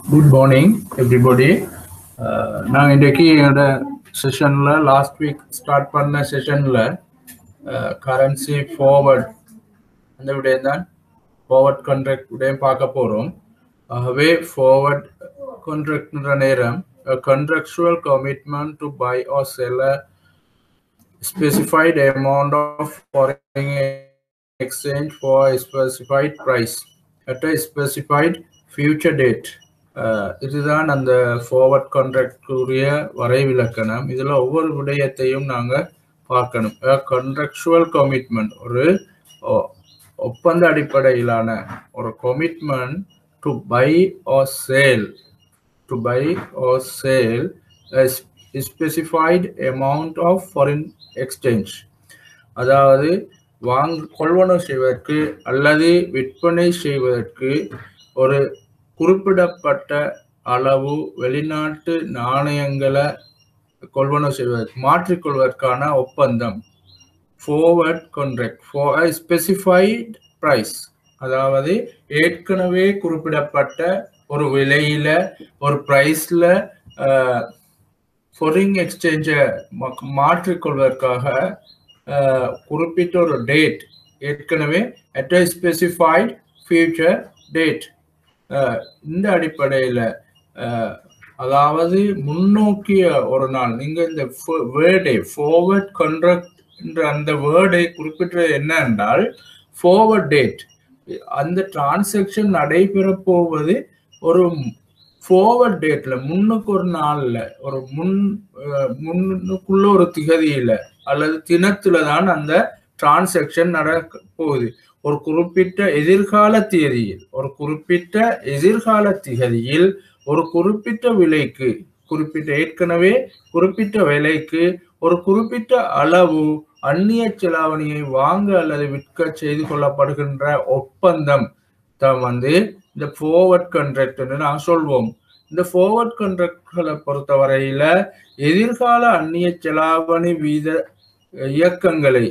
Good morning everybody நாங்கள் இன்றைக்கு என்னோட செஷனில் லாஸ்ட் வீக் ஸ்டார்ட் பண்ண செஷனில் கரன்சி ஃபார்வர்ட் அந்த விடயம் தான் ஃபார்வர்ட் கான்ட்ராக்ட் விடயம் பார்க்க போகிறோம் ஆகவே ஃபார்வர்ட் கான்ட்ராக்ட்ன்ற நேரம் contractual commitment to buy or sell a specified amount of foreign exchange for a specified price at a specified future date அஹ் இதுதான் அந்த ஃபார்வர்ட் கான்ட்ராக்டுடைய வரைவிலக்கணம் இதில் ஒவ்வொரு விடயத்தையும் நாங்கள் பார்க்கணும் கான்ட்ராக்சுவல் கமிட்மெண்ட் ஒரு ஒ- ஒப்பந்த அடிப்படையிலான ஒரு commitment to buy or sale to buy or sell a sp- specified amount of foreign exchange அதாவது வாங் கொள்வனவு செய்வதற்கு அல்லது விற்பனை செய்வதற்கு ஒரு குறிப்பிடப்பட்ட அளவு வெளிநாட்டு நாணயங்களை கொள்வனவு செய்வதற்கு மாற்றிக்கொள்வதற்கான ஒப்பந்தம் forward contract for a specified price அதாவது ஏற்கனவே குறிப்பிடப்பட்ட ஒரு விலையில ஒரு பிரைஸ்ல ஃபாரின் எக்ஸ்சேஞ்சை மாற்றிக்கொள்வதற்காக அஹ், குறிப்பிட்ட ஒரு டேட் ஏற்கனவே at a specified future date ah, இந்த அடிப்படையில் அதாவது முன்னோக்கிய ஒரு நாள் நீங்க இந்த வேர்டை forward contract என்ற அந்த வேர்டை குறிப்பிட்டது என்ன என்றால் forward டேட் அந்த டிரான்சாக்ஷன் நடைபெற போவது ஒரு forward டேட்ல முன்னுக்கு ஒரு நாள்ல ஒரு முன் அஹ், முன்னுக்குள்ள ஒரு திகதியில அல்லது தினத்துல தான் அந்த டிரான்சாக்ஷன் நடக்க போகுது ஒரு குறிப்பிட்ட எதிர்கால தேதியில் ஒரு குறிப்பிட்ட எதிர்கால திகதியில் ஒரு குறிப்பிட்ட விலைக்கு குறிப்பிட்ட ஏற்கனவே குறிப்பிட்ட விலைக்கு ஒரு குறிப்பிட்ட அளவு அந்நிய செலாவணியை வாங்க அல்லது விற்க செய்து கொள்ளப்படுகின்ற ஒப்பந்தம் தான் வந்து இந்த forward contract ன்னு நான் சொல்வோம் இந்த forward contractகளை பொறுத்தவரையில எதிர்கால அந்நிய செலாவணி வீத இயக்கங்களை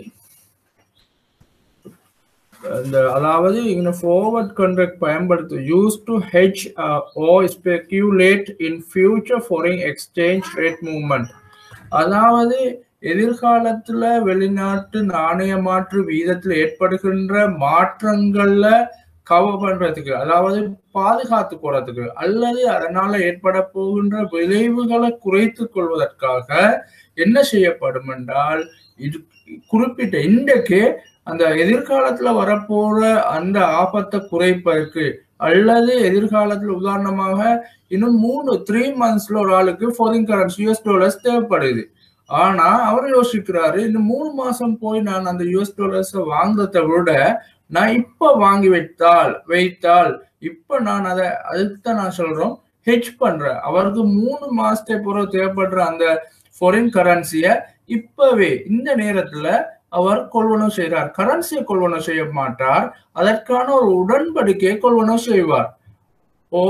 இந்த அதாவது இந்த forward contract பயன்படுத்து use to hedge or speculate in future foreign exchange rate movement அதாவது எதிர்காலத்துல வெளிநாட்டு நாணய மாற்று வீதத்தில் ஏற்படுகின்ற மாற்றங்கள்ல கவர் பண்றதுக்கு அதாவது பாதுகாத்து போறதுக்கு அல்லது அதனால ஏற்பட போகின்ற விளைவுகளை குறைத்துக் கொள்வதற்காக என்ன செய்யப்படும் என்றால் இது குறிப்பிட்ட இன்றைக்கு அந்த எதிர்காலத்துல வரப்போற அந்த ஆபத்தை குறைப்பதற்கு அல்லது எதிர்காலத்துல உதாரணமாக இன்னும் மூணு த்ரீ மந்த்ஸ்ல ஒரு ஆளுக்கு ஃபாரின் கரன்சி யூஎஸ் டாலர்ஸ் தேவைப்படுது ஆனா அவர் யோசிக்கிறாரு இந்த மூணு மாசம் போய் நான் அந்த யூஎஸ் டாலர்ஸ் வாங்குறதை விட நான் இப்ப வாங்கி வைத்தால் வைத்தால் இப்ப நான் அதை அதுக்கு தான் நான் சொல்றோம் ஹெச் பண்றேன் அவருக்கு மூணு மாசத்தை பிறகு தேவைப்படுற அந்த ஃபாரின் கரன்சிய இப்பவே இந்த நேரத்துல அவர் கொள்வனவு செய்கிறார் கரன்சியை கொள்வனவு செய்ய மாட்டார் அதற்கான ஒரு உடன்படிக்கையை கொள்வனவு செய்வார் ஓ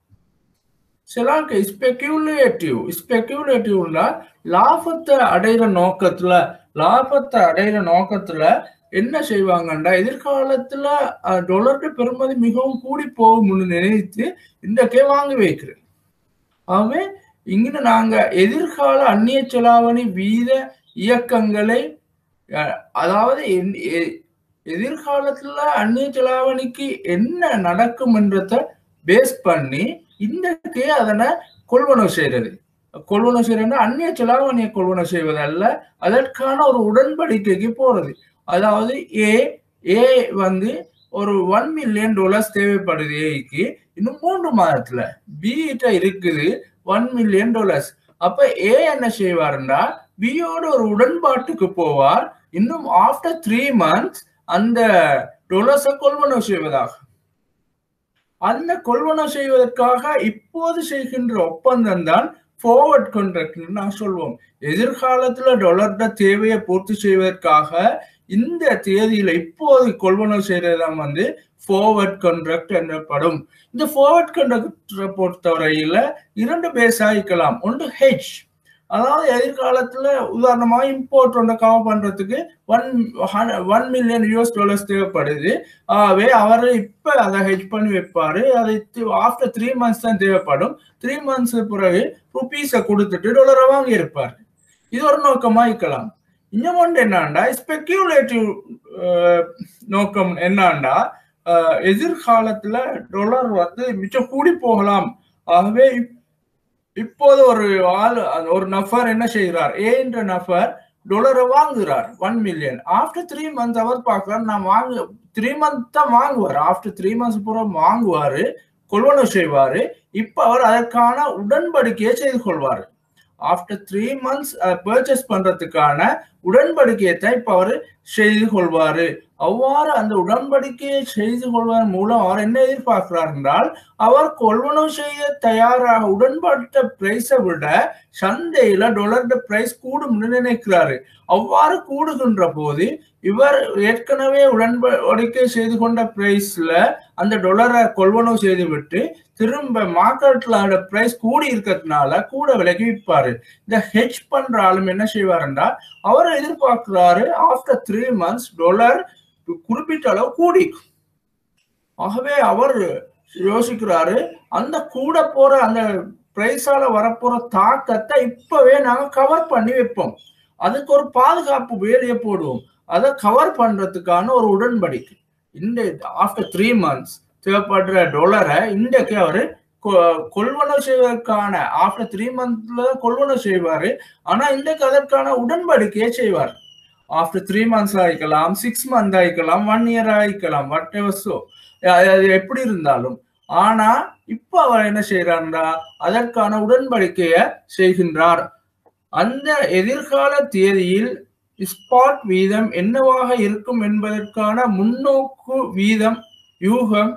சிலாக்கு ஸ்பெக்யூலேட்டிவ் ஸ்பெக்யூலேட்டிவ்னா லாபத்தை அடையிற நோக்கத்துல லாபத்தை அடையிற நோக்கத்துல என்ன செய்வாங்கண்டா எதிர்காலத்துல டொலர்ட பெருமதி மிகவும் கூடி போகும்னு நினைத்து இன்றைக்கே வாங்கி வைக்கிறேன் ஆகவே இங்க நாங்க எதிர்கால அந்நிய செலாவணி வீத இயக்கங்களை அஹ், அதாவது என்- எ- எதிர்காலத்துல அந்நிய செலாவணிக்கு என்ன நடக்கும் என்றத பேஸ் பண்ணி இன்றைக்கே அதனை கொள்வனவு செய்யறது கொள்வனவு செய்யறது அந்நிய செலாவணியை கொள்வனவு செய்வது அல்ல அதற்கான ஒரு உடன்படிக்கைக்கு போறது அதாவது ஏ ஏ வந்து ஒரு ஒன் மில்லியன் டாலர்ஸ் தேவைப்படுது ஏக்கு இன்னும் மூன்று மாதத்துல பி கிட்ட இருக்குது ஒன் மில்லியன் டாலர்ஸ் அப்ப ஏ என்ன செய்வாருன்னா பியோட ஒரு உடன்பாட்டுக்கு போவார் இன்னும் ஆஃப்டர் த்ரீ மந்த்ஸ் அந்த டொலர்ஸை கொள்வனவு செய்வதாக அந்த கொள்வனவு செய்வதற்காக இப்போது செய்கின்ற ஒப்பந்தம் தான் ஃபார்வர்ட் கான்ட்ராக்ட் நான் சொல்வோம் எதிர்காலத்துல டொலர்ட தேவையை பூர்த்தி செய்வதற்காக இந்த தேதியில இப்போது கொள்வனவு செய்யறதுதான் வந்து ஃபார்வர்ட் கான்ட்ராக்ட் எனப்படும் இந்த ஃபார்வர்ட் கான்ட்ராக்ட் பொறுத்தவரையில இரண்டு பேஸ் ஆகிக்கலாம் ஒன்று ஹெச் அதாவது எதிர்காலத்துல உதாரணமா இம்போர்ட் ஒன்று கவர் பண்றதுக்கு one one million US dollars தேவைப்படுது ஆகவே அவர் இப்ப அதை ஹெச் பண்ணி வைப்பாரு அதை ஆஃப்டர் த்ரீ மந்த்ஸ் தான் தேவைப்படும் த்ரீ மந்த்ஸ் பிறகு ருபீஸை கொடுத்துட்டு டாலரை வாங்கி இருப்பார் இது ஒரு நோக்கமா இருக்கலாம் இன்னும் ஒன்று என்னண்டா ஸ்பெக்யூலேட்டிவ் நோக்கம் என்னண்டா எதிர்காலத்துல டாலர் வந்து மிச்சம் கூடி போகலாம் ஆகவே இப்போது ஒரு ஆள் ஒரு நபர் என்ன செய்கிறார் ஏ என்ற நபர் டாலரை வாங்குகிறார் one million after three months அவர் பார்க்கிறார் நான் வாங்க த்ரீ மந்த் தான் வாங்குவார் ஆஃப்டர் த்ரீ மந்த்ஸ் பூரா வாங்குவாரு கொள்வனவு செய்வாரு இப்ப அவர் அதற்கான உடன்படிக்கையை செய்து கொள்வார் ஆஃப்டர் த்ரீ மந்த்ஸ் பர்ச்சேஸ் பண்றதுக்கான உடன்படிக்கையை தான் இப்ப அவர் செய்து கொள்வாரு அவ்வாறு அந்த உடன்படிக்கையை செய்து கொள்வதன் மூலம் அவர் என்ன எதிர்பார்க்கிறார் என்றால் அவர் கொள்வனவு செய்ய தயாராக உடன்பட்ட பிரைஸை விட சந்தையில டொலர் பிரைஸ் கூடும் நினைக்கிறாரு அவ்வாறு கூடுகின்ற போது இவர் ஏற்கனவே உடன்படிக்கை செய்து கொண்ட பிரைஸ்ல அந்த டொலரை கொள்வனவு செய்து விட்டு திரும்ப மார்க்கெட்ல பிரைஸ் கூடி இருக்கிறதுனால கூட விலைக்கு விற்பாரு இந்த ஹெச் பண்ற ஆளும் என்ன செய்வாருன்றா அவர் எதிர்பார்க்கிறாரு ஆஃப்டர் த்ரீ மந்த்ஸ் டொலர் குறிப்பிட்ட அளவு கூடி ஆகவே அவர் யோசிக்கிறாரு அந்த கூட போற அந்த பிரைஸால வரப்போற தாக்கத்தை இப்பவே நாங்க கவர் பண்ணி வைப்போம் அதுக்கு ஒரு பாதுகாப்பு வேலையை போடுவோம் அதை கவர் பண்றதுக்கான ஒரு உடன்படிக்கை இந்த ஆஃப்டர் த்ரீ மந்த்ஸ் தேவைப்படுற டொலரை இன்றைக்கு அவரு கொள்வனவு செய்வதற்கான ஆஃப்டர் த்ரீ மந்த்ல கொள்வனவு செய்வாரு ஆனா இன்றைக்கு அதற்கான உடன்படிக்கையை செய்வார் ஆஃப்டர் த்ரீ மந்த்ஸ் ஆயிக்கலாம் சிக்ஸ் மந்த் ஆயிக்கலாம் ஒன் இயர் ஆயிக்கலாம் வாட் எவர் சோ அது எப்படி இருந்தாலும் ஆனா இப்ப அவர் என்ன செய்யறாருன்றா அதற்கான உடன்படிக்கையை செய்கின்றார் அந்த எதிர்கால தேதியில் ஸ்பாட் வீதம் என்னவாக இருக்கும் என்பதற்கான முன்னோக்கு வீதம் யூகம்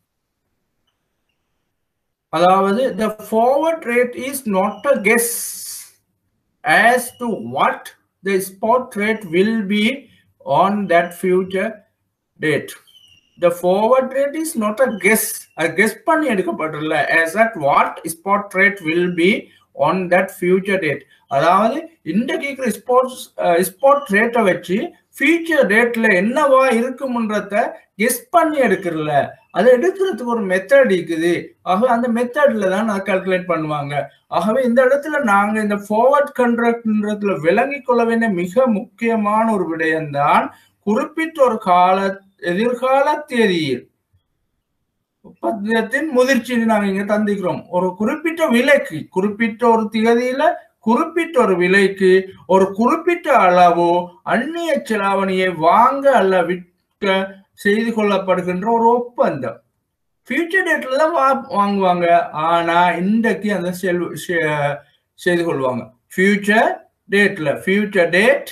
அதாவது the forward rate is not a guess as to what the spot rate will be on that future date the forward rate is not a guess அது கெஸ் பண்ணி எடுக்கப்பட்டுள்ள as at what spot rate will be on that future date அதாவது இந்த கேட்குற spots spot ரேட்டை வச்சு future டேட்ல என்னவா இருக்கும்ன்றத கெஸ் பண்ணி எடுக்கிறல அதை எடுக்கிறதுக்கு ஒரு மெத்தட் இருக்குது ஆகவே அந்த மெத்தட்ல தான் நான் கால்குலேட் பண்ணுவாங்க ஆகவே இந்த இடத்துல நாங்க இந்த ஃபார்வர்ட் கண்ட்ராக்ட்ன்றதுல விளங்கி கொள்ள வேண்டிய மிக முக்கியமான ஒரு விடயம்தான் குறிப்பிட்ட ஒரு கால எதிர்கால தேதியில் ஒப்பந்தத்தின் முதிர்ச்சி நாங்க இங்க தந்திக்கிறோம் ஒரு குறிப்பிட்ட விலைக்கு குறிப்பிட்ட ஒரு திகதியில குறிப்பிட்ட ஒரு விலைக்கு ஒரு குறிப்பிட்ட அளவோ அந்நிய செலாவணியை வாங்க அல்ல விற்க செய்து கொள்ளப்படுகின்ற ஒரு ஒப்பந்தம் ஃபியூச்சர் டேட்ல தான் வா வாங்குவாங்க ஆனா இன்றைக்கு அந்த செல் செய்து கொள்வாங்க ஃபியூச்சர் டேட்ல future date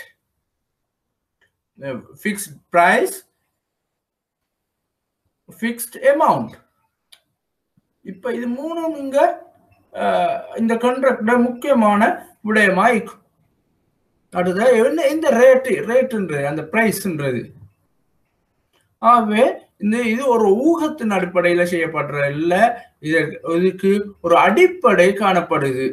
fixed price fixed amount இப்ப இது மூணும் இங்க இந்த கான்ட்ராக்ட முக்கியமான விடயமா இருக்கும் அடுத்த என்ன இந்த ரேட்டு ரேட்டுன்றது அந்த பிரைஸ்ன்றது ஆகவே இந்த இது ஒரு ஊகத்தின் அடிப்படையில செய்யப்படுற இல்ல இதுக்கு ஒரு அடிப்படை காணப்படுது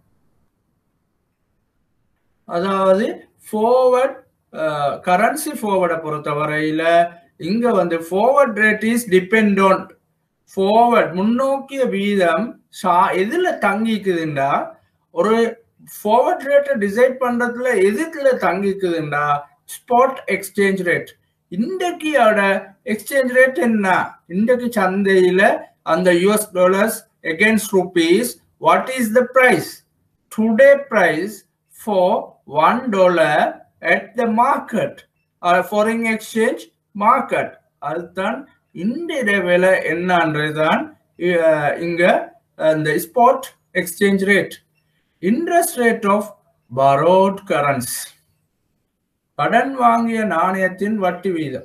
அதாவது ஃபார்வர்ட் கரன்சி ஃபார்வர்டை பொறுத்தவரையில இங்க வந்து forward rate is depend on forward முன்னோக்கிய வீதம் எதுல தங்கிக்குதுண்டா ஒரு ஃபார்வர்ட் ரேட்டை டிசைட் பண்றதுல எதுக்குல தங்கிக்குதுண்டா ஸ்பாட் எக்ஸ்சேஞ்ச் ரேட் இன்றைக்கியோட எக்ஸ்சேஞ்ச் ரேட் என்ன இன்றைக்கு சந்தையில அந்த US dollars against rupees what is the price today price for one dollar at the market foreign exchange market அதுதான் இன்றைய விலை என்னன்றதுதான் இங்க இந்த spot exchange rate interest rate of borrowed currency கடன் வாங்கிய நாணயத்தின் வட்டி வீதம்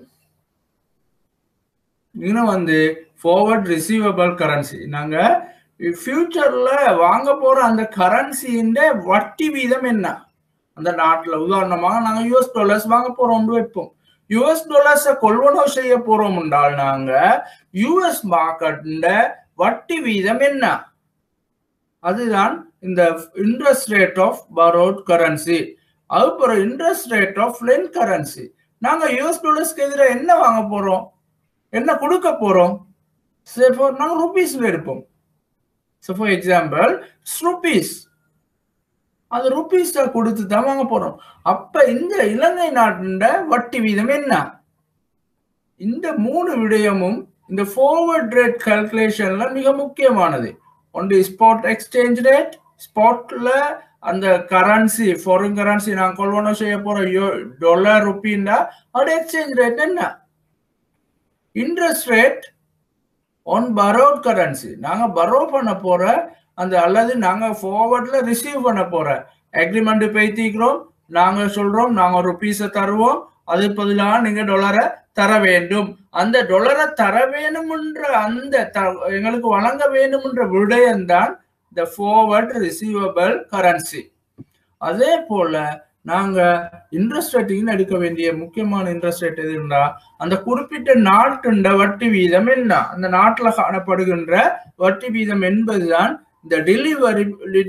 இன்னும் வந்து ஃபார்வர்ட் ரிசீவபிள் கரன்சி நாங்க ஃபியூச்சர்ல வாங்க போற அந்த கரன்சியின் வட்டி வீதம் என்ன அந்த நாட்டுல உதாரணமாக நாங்க யூஎஸ் டாலர்ஸ் வாங்க போறோம் வைப்போம் யுஎஸ் டாலர்ஸை கொள்வனவு செய்ய போறோம் என்றால் நாங்க யுஎஸ் மார்க்கெட் வட்டி வீதம் என்ன அதுதான் இந்த interest rate of borrowed currency அதுக்கப்புறம் interest rate of lend currency நாங்க யூஎஸ் டாலர்ஸ்க்கு எதிராக என்ன வாங்க போறோம் என்ன கொடுக்க போறோம் நாங்க ருபீஸ்ல எடுப்போம் ஸோ ஃபார் எக்ஸாம்பிள் ருபீஸ் அது ருபீஸ் கொடுத்து தான் வாங்க போறோம் அப்ப இந்த இலங்கை நாட்டின் வட்டி வீதம் என்ன இந்த மூணு விடயமும் இந்த ஃபார்வர்ட் ரேட் கால்குலேஷன்ல மிக முக்கியமானது ஒன்று ஸ்பாட் எக்ஸ்சேஞ்ச் ரேட் ஸ்பாட்ல அந்த கரன்சி ஃபாரின் கரன்சி நான் கொள்வனம் செய்ய போறோம் டாலர் ருப்பின்னா அதோட எக்ஸ்சேஞ்ச் ரேட் என்ன interest rate on borrowed currency நாங்க பரோ பண்ண போற அந்த அல்லது நாங்க ஃபார்வர்ட்ல ரிசீவ் பண்ண போற அக்ரிமெண்ட் பேத்திக்கிறோம் நாங்க சொல்றோம் நாங்க ருபீஸை தருவோம் அது பதிலாக நீங்க டொலரை தர வேண்டும் அந்த டொலரை தர வேணும்ன்ற அந்த எங்களுக்கு வழங்க வேண்டும்ன்ற விடயம்தான் இந்த ஃபார்வர்ட் ரிசீவபிள் கரன்சி அதே போல நாங்க இன்ட்ரெஸ்ட் ரேட்டிங் எடுக்க வேண்டிய முக்கியமான இன்ட்ரெஸ்ட் ரேட் எதுன்றா அந்த குறிப்பிட்ட நாட்டுண்ட வட்டி வீதம் என்ன அந்த நாட்டுல காணப்படுகின்ற வட்டி வீதம் என்பதுதான் இந்த delivery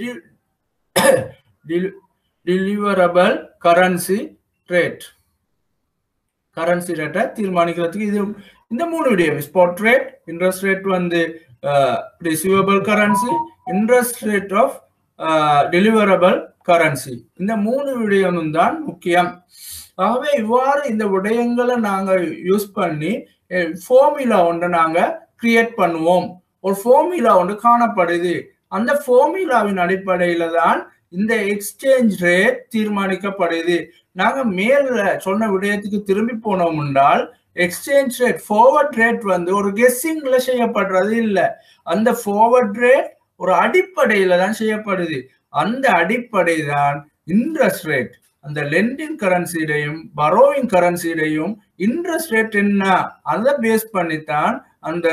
deliverable currency rate currency ரேட்டை தீர்மானிக்கிறதுக்கு இது இந்த மூணு விடயம் ஸ்பாட் ரேட் இன்ட்ரெஸ்ட் ரேட் வந்து receivable currency interest rate of deliverable currency இந்த மூணு விடயமும் தான் முக்கியம் ஆகவே இவ்வாறு இந்த விடயங்களை நாங்க யூஸ் பண்ணி ஃபோர்முலா ஒன்றை நாங்க கிரியேட் பண்ணுவோம் ஒரு ஃபோர்முலா ஒன்று காணப்படுது அந்த ஃபோர்முலாவின் அடிப்படையில தான் இந்த எக்ஸ்சேஞ்ச் ரேட் தீர்மானிக்கப்படுது நாங்க மேல சொன்ன விடயத்துக்கு திரும்பி போனோம் என்றால் எக்ஸ்சேஞ்ச் ரேட் ஃபார்வர்ட் ரேட் வந்து ஒரு கெஸ்ஸிங்ல செய்யப்படுறது இல்லை அந்த ஃபார்வர்ட் ரேட் ஒரு அடிப்படையில தான் செய்யப்படுது அந்த அடிப்படை தான் இன்ட்ரெஸ்ட் ரேட் அந்த லெண்டிங் கரன்சியிலையும் பரோவிங் கரன்சியிலையும் இன்ட்ரெஸ்ட் ரேட் என்ன அதை பேஸ் பண்ணித்தான் அந்த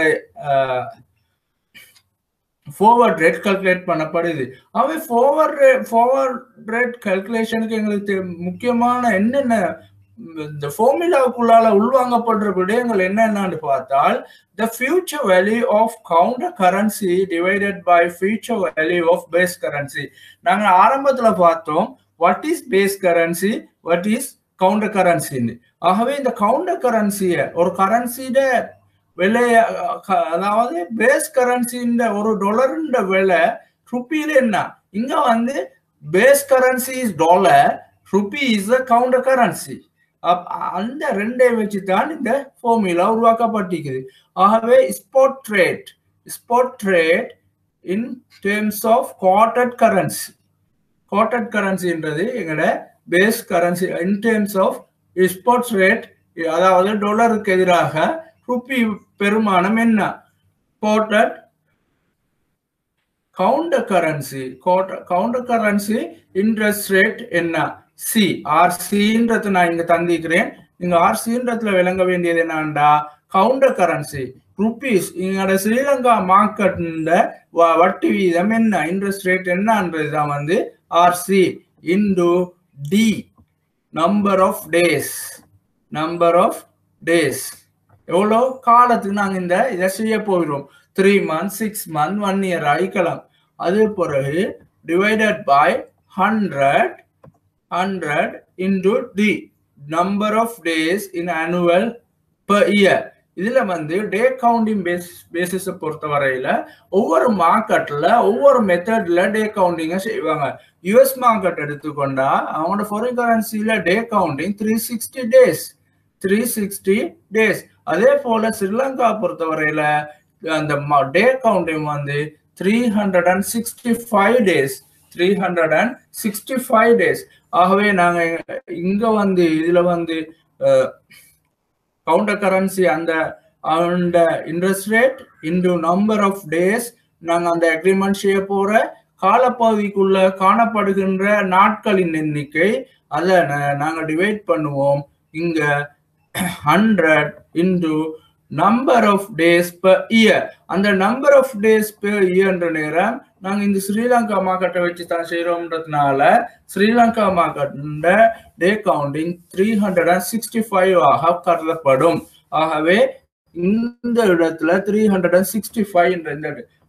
ஃபார்வர்ட் ரேட் கல்குலேட் பண்ணப்படுது அவை ஃபார்வர்ட் ரேட் ஃபார்வர்ட் ரேட் கல்குலேஷனுக்கு எங்களுக்கு முக்கியமான என்னென்ன இந்த ஃபார்முலாவுக்குள்ளால உள்வாங்கப்படுற விடயங்கள் என்னென்னு பார்த்தால் the future value of counter currency divided by future value of base currency நாங்கள் ஆரம்பத்துல பார்த்தோம் what is base currency what is counter கரன்சின்னு ஆகவே இந்த கவுண்டர் கரன்சியை ஒரு கரன்சியோட விலைய அதாவது பேஸ் கரன்சின்ற ஒரு டொலருன்ற விலை ருப்பியில என்ன இங்க வந்து base currency is dollar rupee is a counter currency அந்த ரெண்டை வச்சு தான் இந்த ஃபார்முலா உருவாக்கப்பட்டிருக்குது ஆகவே spot trade spot trade in terms of quoted currency quoted கரன்சின்றது எங்களோட base currency in terms of spots rate அதாவது டாலருக்கு எதிராக ருப்பி பெருமானம் என்ன quoted counter currency counter currency interest rate என்ன சி ஆர்சின்றது நான் இங்க தந்திக்கிறேன் நீங்க ஆர்சின்றதுல விளங்க வேண்டியது என்னண்டா கவுண்டர் கரன்சி ருபீஸ் எங்களோட ஸ்ரீலங்கா மார்க்கெட்ல வட்டி வீதம் என்ன இன்ட்ரெஸ்ட் ரேட் என்னன்றது தான் வந்து RC into T number of days number of days எவ்வளோ காலத்துக்கு நாங்கள் இந்த இதை செய்ய போகிறோம் three month six month one year ஆயிக்கலாம் அது பிறகு divided by hundred hundred into T number of days in annual per year இதுல வந்து டே கவுண்டிங் பேஸ் பேசிஸை பொறுத்த வரையில ஒவ்வொரு மார்க்கெட்ல ஒவ்வொரு மெத்தட்ல டே கவுண்டிங்க செய்வாங்க யுஎஸ் மார்க்கெட் எடுத்துக்கொண்டா அவங்களோட ஃபாரின் கரன்சில day counting three sixty days three sixty days அதே போல ஸ்ரீலங்கா பொறுத்தவரையில அந்த டே கவுண்டிங் வந்து three hundred and sixty five days three hundred and sixty five days ஆகவே நாங்க இங்க வந்து இதுல வந்து கவுண்டர் கரன்சி அந்த அந்த interest rate into number of days நாங்க அந்த அக்ரிமெண்ட் செய்ய போற காலப்பகுதிக்குள்ள காணப்படுகின்ற நாட்களின் எண்ணிக்கை அதை நாங்க டிவைட் பண்ணுவோம் இங்க hundred into number of days per year அந்த நம்பர் ஆஃப் டேஸ் பெர் இயர்ன்ற நேரம் நாங்க இந்த ஸ்ரீலங்கா மார்க்கெட்டை வச்சு தான் செய்யறோம்ன்றதுனால Sri Lanka market day counting three hundred and sixty five ஆக கருதப்படும் ஆகவே இந்த இடத்துல three hundred and sixty five இந்த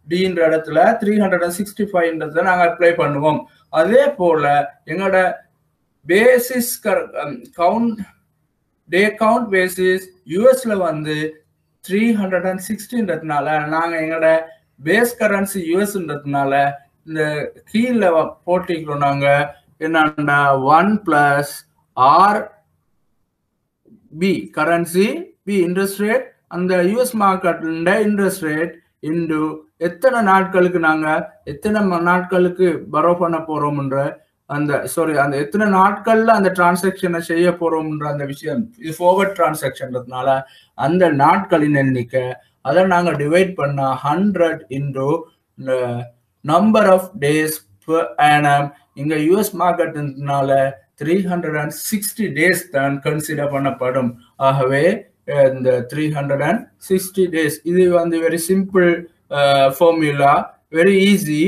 டின்ற இடத்துல த்ரீ ஹண்ட்ரட் அண்ட் சிக்ஸ்டி ஃபைவ்ன்றத நாங்கள் அப்ளை பண்ணுவோம் அதே போல எங்களோட basis count day count basis யூஎஸ்ல வந்து த்ரீ ஹண்ட்ரட் அண்ட் சிக்ஸ்டின்றதுனால நாங்கள் எங்களோட பேஸ் கரன்சி யூஎஸ்ன்றதுனால இந்த கீழே போட்டிக்கிறோம் நாங்கள் என்னன்னா one plus R B currency B interest rate அந்த யூஎஸ் மார்க்கெட்ல இன்ட்ரெஸ்ட் ரேட் இன்டு எத்தனை நாட்களுக்கு நாங்க எத்தனை நாட்களுக்கு பரோ பண்ண போறோம்ன்ற அந்த சாரி அந்த எத்தனை நாட்கள்ல அந்த டிரான்சாக்ஷனை செய்ய போறோம்ன்ற அந்த விஷயம் இது ஃபார்வர்ட் டிரான்சாக்ஷன்றதுனால அந்த நாட்களின் எண்ணிக்கை அதை நாங்க டிவைட் பண்ண hundred into number of days ஆனம் இங்க யூஎஸ் மார்க்கெட்னால three hundred and sixty days தான் கன்சிடர் பண்ணப்படும் ஆகவே இந்த three hundred and sixty days இது வந்து very simple formula very easy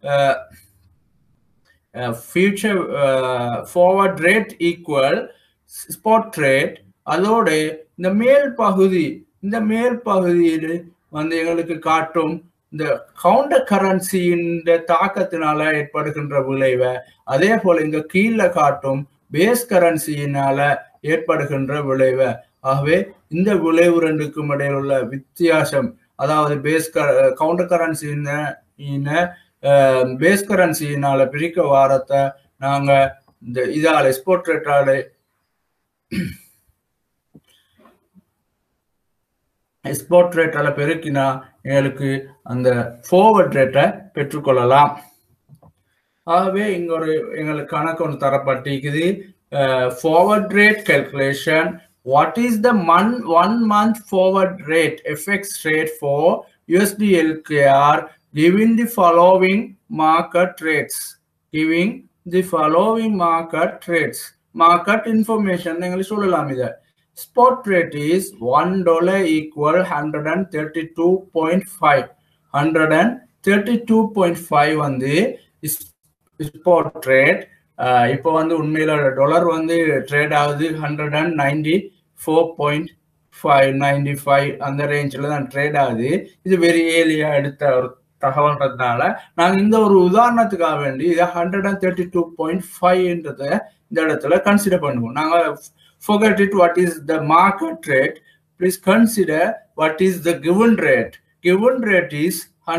future forward rate equal spot rate அதோட இந்த மேல் பகுதி இந்த மேல் பகுதியில் வந்து எங்களுக்கு காட்டும் இந்த கவுண்டர் கரன்சியின் தாக்கத்தினால ஏற்படுகின்ற விளைவை அதே போல இங்க கீழே காட்டும் பேஸ் கரன்சியினால ஏற்படுகின்ற விளைவை ஆகவே இந்த விளைவு ரெண்டுக்கும் இடையில் உள்ள வித்தியாசம் அதாவது பேஸ் கவுண்டர் கரன்சின பேஸ் கரன்சியினால பிரிக்க வாரத்தை நாங்க இந்த இதால எக்ஸ்போர்ட் ரேட்டால எக்ஸ்போர்ட் ரேட்டால பெருக்கினா எங்களுக்கு அந்த ஃபார்வர்ட் ரேட்டை பெற்றுக்கொள்ளலாம் ஆகவே இங்க ஒரு எங்களுக்கு கணக்கு ஒன்று தரப்பட்டிருக்குது forward rate calculation what is the month one month forward rate fx rate for usd lkr giving the following market rates giving the following market rates market information நீங்கள் சொல்லலாம் இதை spot rate is one dollar equal 132.5 132.5 வந்து spot rate இப்போ வந்து உண்மையில dollar வந்து trade ஆகுது hundred and ninety four point five ninety five அந்த ரேஞ்சில் தான் ட்ரேட் ஆகுது இது வெரி ஏலியா எடுத்த ஒரு தகவல்ன்றதுனால நாங்கள் இந்த ஒரு உதாரணத்துக்காக வேண்டி இதை hundred and thirty two point ஃபைவ்ன்றத இந்த இடத்துல கன்சிடர் பண்ணுவோம் நாங்கள் forget it what is the market rate please consider what is the given rate given rate is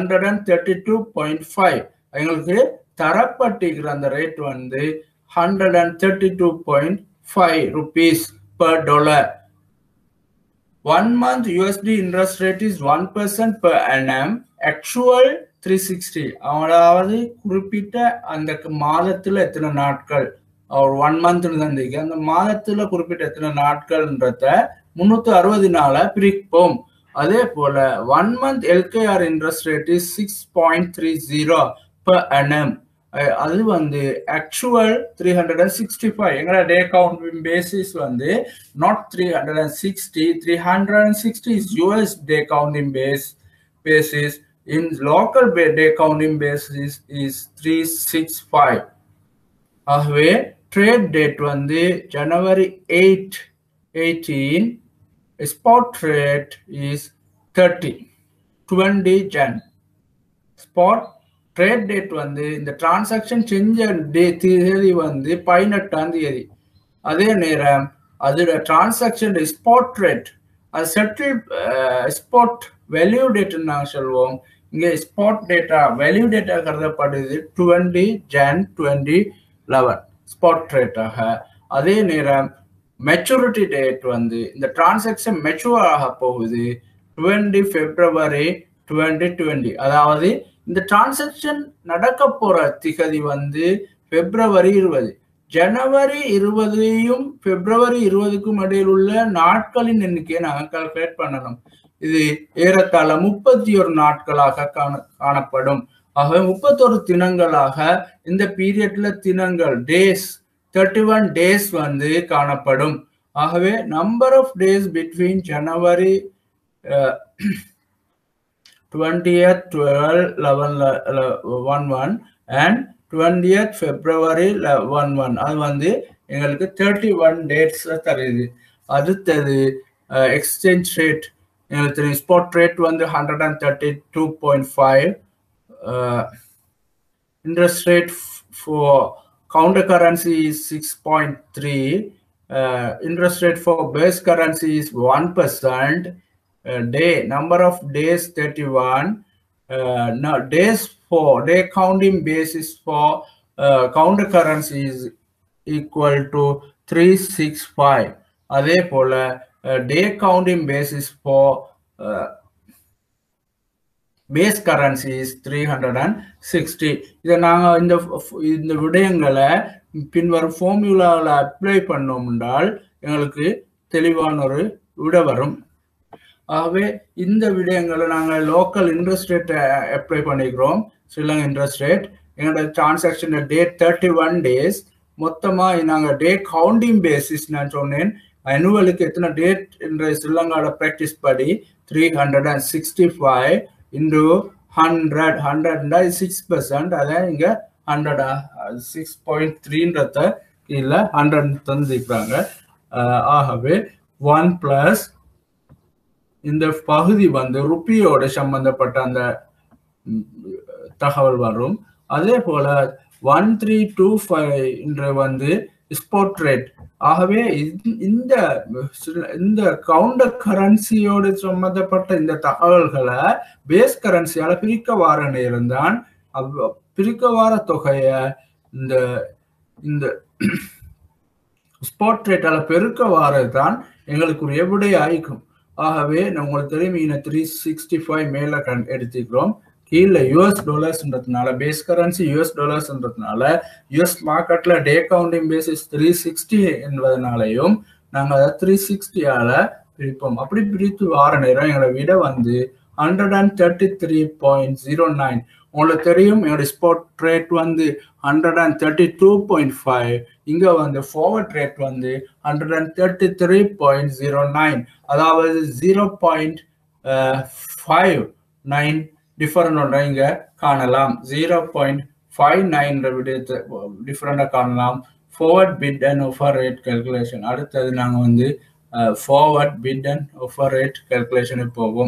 132.5 எங்களுக்கு தரப்பட்டிருக்கிற அந்த ரேட் வந்து hundred and thirty two point five rupees per dollar one month USD interest rate is one percent per annum actual three sixty அதாவது குறிப்பிட்ட அந்த மாதத்துல எத்தனை நாட்கள் ஒரு ஒன் மந்த் தந்திக்கு அந்த மாதத்துல குறிப்பிட்ட எத்தனை நாட்கள்ன்றத முன்னூத்தி அறுபது நாள பிரிப்போம் அதே போல one month LKR interest rate is six point three zero per annum அது வந்து actual three hundred and sixty five எங்களோட டே கவுண்ட் பேசிஸ் வந்து not three hundred and sixty three hundred and sixty is US day counting base basis in local day counting basis is three six five ஆகவே trade date வந்து January eight eighteen spot rate is thirty twenty Jan spot trade date வந்து இந்த transaction செஞ்ச டே தேதி வந்து பதினெட்டாம் தேதி அதே நேரம் அதோட டிரான்சாக்ஷன் ஸ்பாட் ரேட் அது செட்டில் ஸ்பாட் வேல்யூ டேட் நாங்கள் சொல்வோம் இங்கே ஸ்பாட் டேட்டா வேல்யூ டேட்டா கருதப்படுது twenty Jan twenty eleven spot ரேட்டாக அதே நேரம் மெச்சூரிட்டி டேட் வந்து இந்த டிரான்சாக்ஷன் மெச்சூர் ஆக போகுது டுவெண்ட்டி பிப்ரவரி டுவெண்ட்டி டுவெண்ட்டி அதாவது இந்த டிரான்சாக்ஷன் நடக்க போற திகதி வந்து பிப்ரவரி இருபது ஜனவரி இருபதையும் பிப்ரவரி இருபதுக்கும் இடையில் உள்ள நாட்களின் எண்ணிக்கையை நாங்கள் கால்குலேட் பண்ணணும் இது ஏறத்தாழ முப்பத்தி ஒரு நாட்களாக காண காணப்படும் ஆகவே முப்பத்தொரு தினங்களாக இந்த பீரியட்ல தினங்கள் டேஸ் தேர்ட்டி ஒன் டேஸ் வந்து காணப்படும் ஆகவே number of days between January twentieth twelve eleven one one and twentieth February one one அது வந்து எங்களுக்கு தேர்ட்டி ஒன் டேட்ஸ் தருது அடுத்தது எக்ஸ்சேஞ்ச் ரேட் எங்களுக்கு தெரியும் ஸ்பாட் ரேட் வந்து hundred and thirty two point five uh, interest rate f- for counter currency is 6.3 uh, interest rate for base currency is 1% uh, day number of days 31 uh, now days for day counting basis for uh, counter currency is equal to 365 அதே போல day counting basis for base currency is three hundred and sixty இதை நாங்கள் இந்த இந்த விடயங்களை பின்வரும் ஃபார்முலாவில் apply பண்ணோம் என்றால் எங்களுக்கு தெளிவான ஒரு விட வரும் ஆகவே இந்த விடயங்களை நாங்கள் லோக்கல் இன்ட்ரெஸ்ட் ரேட்டை அப்ளை பண்ணிக்கிறோம் ஸ்ரீலங்கா இன்ட்ரெஸ்ட் ரேட் எங்களோட transaction date thirty one days மொத்தமாக நாங்கள் டே கவுண்டிங் பேசிஸ் நான் சொன்னேன் அனுவலுக்கு எத்தனை டேட் என்ற ஸ்ரீலங்காவோட ப்ராக்டிஸ் படி three hundred and sixty five into hundred ஹண்ட்ரட்னா சிக்ஸ் பர்சன்ட் அதான் இங்கே ஹண்ட்ரட் சிக்ஸ் பாயிண்ட் த்ரீன்றத கீழே ஹண்ட்ரட் தந்துக்கிறாங்க ஆகவே ஒன் பிளஸ் இந்த பகுதி வந்து ருப்பியோட சம்பந்தப்பட்ட அந்த தகவல் வரும் அதே போல ஒன் த்ரீ டூ ஃபைவ் வந்து ஸ்போர்ட் ரேட் ஆகவே இந்த இந்த கவுண்டர் கரன்சியோடு சம்பந்தப்பட்ட இந்த தகவல்களை பேஸ் கரன்சியால பிரிக்க வார நேரம் தான் பிரிக்க வார தொகைய இந்த இந்த ஸ்பாட் ரேட்டால பெருக்க வாரது தான் எங்களுக்குரிய விடை ஆயிக்கும் ஆகவே உங்களுக்கு தெரியும் இந்த த்ரீ சிக்ஸ்டி ஃபைவ் மேல கண் எடுத்துக்கிறோம் கீழே யூஎஸ் டாலர்ஸ்ன்றதுனால பேஸ் கரன்சி யூஎஸ் டாலர்ஸ்ன்றதுனால யூஎஸ் மார்க்கெட்ல day counting basis three sixty என்பதனாலையும் நாங்கள் அதை த்ரீ சிக்ஸ்டியால பிரிப்போம் அப்படி பிரித்து வார நேரம் எங்களோட விட வந்து hundred and thirty three point zero nine உங்களுக்கு தெரியும் என்னோட ஸ்பாட் ரேட் வந்து hundred and thirty two point five இங்கே வந்து ஃபார்வர்ட் ரேட் வந்து hundred and thirty three point zero nine அதாவது zero point five nine different ஒன்றை இங்கே காணலாம் ஜீரோ பாயிண்ட் ஃபைவ் நைன் விடயத்தை டிஃப்ரெண்டாக காணலாம் forward bid and offer rate calculation அடுத்தது நாங்கள் வந்து forward bid and offer rate கல்குலேஷனுக்கு போவோம்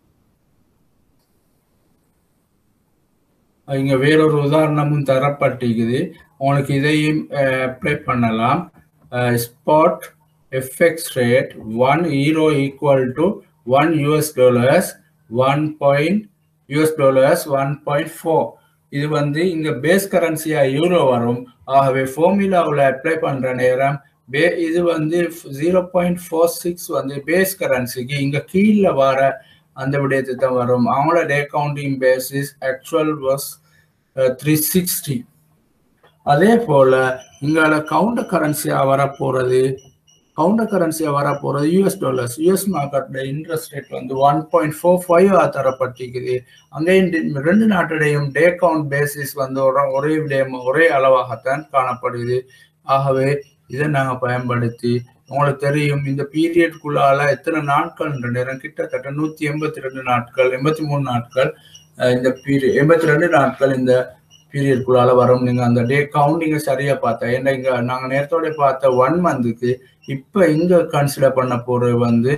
இங்க வேறொரு உதாரணமும் தரப்பட்டிருக்குது உங்களுக்கு இதையும் அப்ளை பண்ணலாம் spot FX rate one euro equal to one US dollars one point US dollars one point four இது வந்து இங்க பேஸ் கரன்சியா யூரோ வரும் ஆகவே ஃபார்முலாவில் அப்ளை பண்ற நேரம் பே இது வந்து ஜீரோ பாயிண்ட் ஃபோர் சிக்ஸ் வந்து பேஸ் கரன்சிக்கு இங்க கீழே வர அந்த விடயத்தை தான் வரும் அவங்களோட day counting basis actual was three sixty அதே போல இங்கால கவுண்டர் கரன்சியா வரப்போறது கவுண்டர் கரன்சியா வரப்போறது யூஎஸ் டாலர்ஸ் யூஎஸ் மார்க்கெட்ல இன்ட்ரெஸ்ட் ரேட் வந்து ஒன் பாயிண்ட் ஃபோர் ஃபைவ் தரப்பட்டிருக்குது அங்கேயும் ரெண்டு நாட்டுடையும் டே கவுண்ட் பேசிஸ் வந்து ஒரே விடயம் ஒரே அளவாகத்தான் காணப்படுது ஆகவே இதை நாங்கள் பயன்படுத்தி உங்களுக்கு தெரியும் இந்த பீரியட்குள்ளால எத்தனை நாட்கள் நேரம் கிட்டத்தட்ட நூத்தி எண்பத்தி ரெண்டு நாட்கள் எண்பத்தி மூணு நாட்கள் இந்த பீரியட் எண்பத்தி ரெண்டு நாட்கள் இந்த பீரியட்குள்ளால வரும் நீங்க அந்த டே கவுண்டிங்க சரியா பார்த்தா ஏன்னா இங்க நாங்க நேரத்தோட பார்த்த ஒன் மந்த்துக்கு இப்ப இங்க கன்சிடர் பண்ண போறது வந்து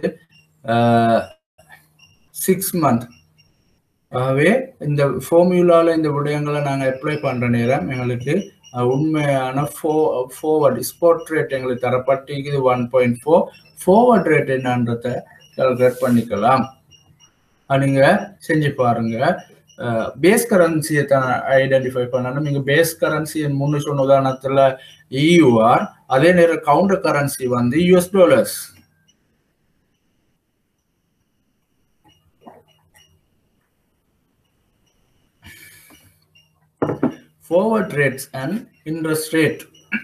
சிக்ஸ் மந்த் ஆகவே இந்த ஃபார்முலால இந்த விடயங்களை நாங்க அப்ளை பண்ற நேரம் எங்களுக்கு உண்மையான ஃபோ ஃபோவர்ட் ஸ்போர்ட் ரேட் எங்களுக்கு தரப்பட்டிருக்குது one point four forward rate என்னன்றத கால்குலேட் பண்ணிக்கலாம் நீங்க செஞ்சு பாருங்க பேஸ் கரன்சியை தான் ஐடென்டிஃபை பண்ணணும் நீங்க பேஸ் கரன்சி முன்னு சொன்ன உதாரணத்துல இயூஆர் அதே நேரம் கவுண்டர் கரன்சி வந்து US dollars forward rates and interest rate.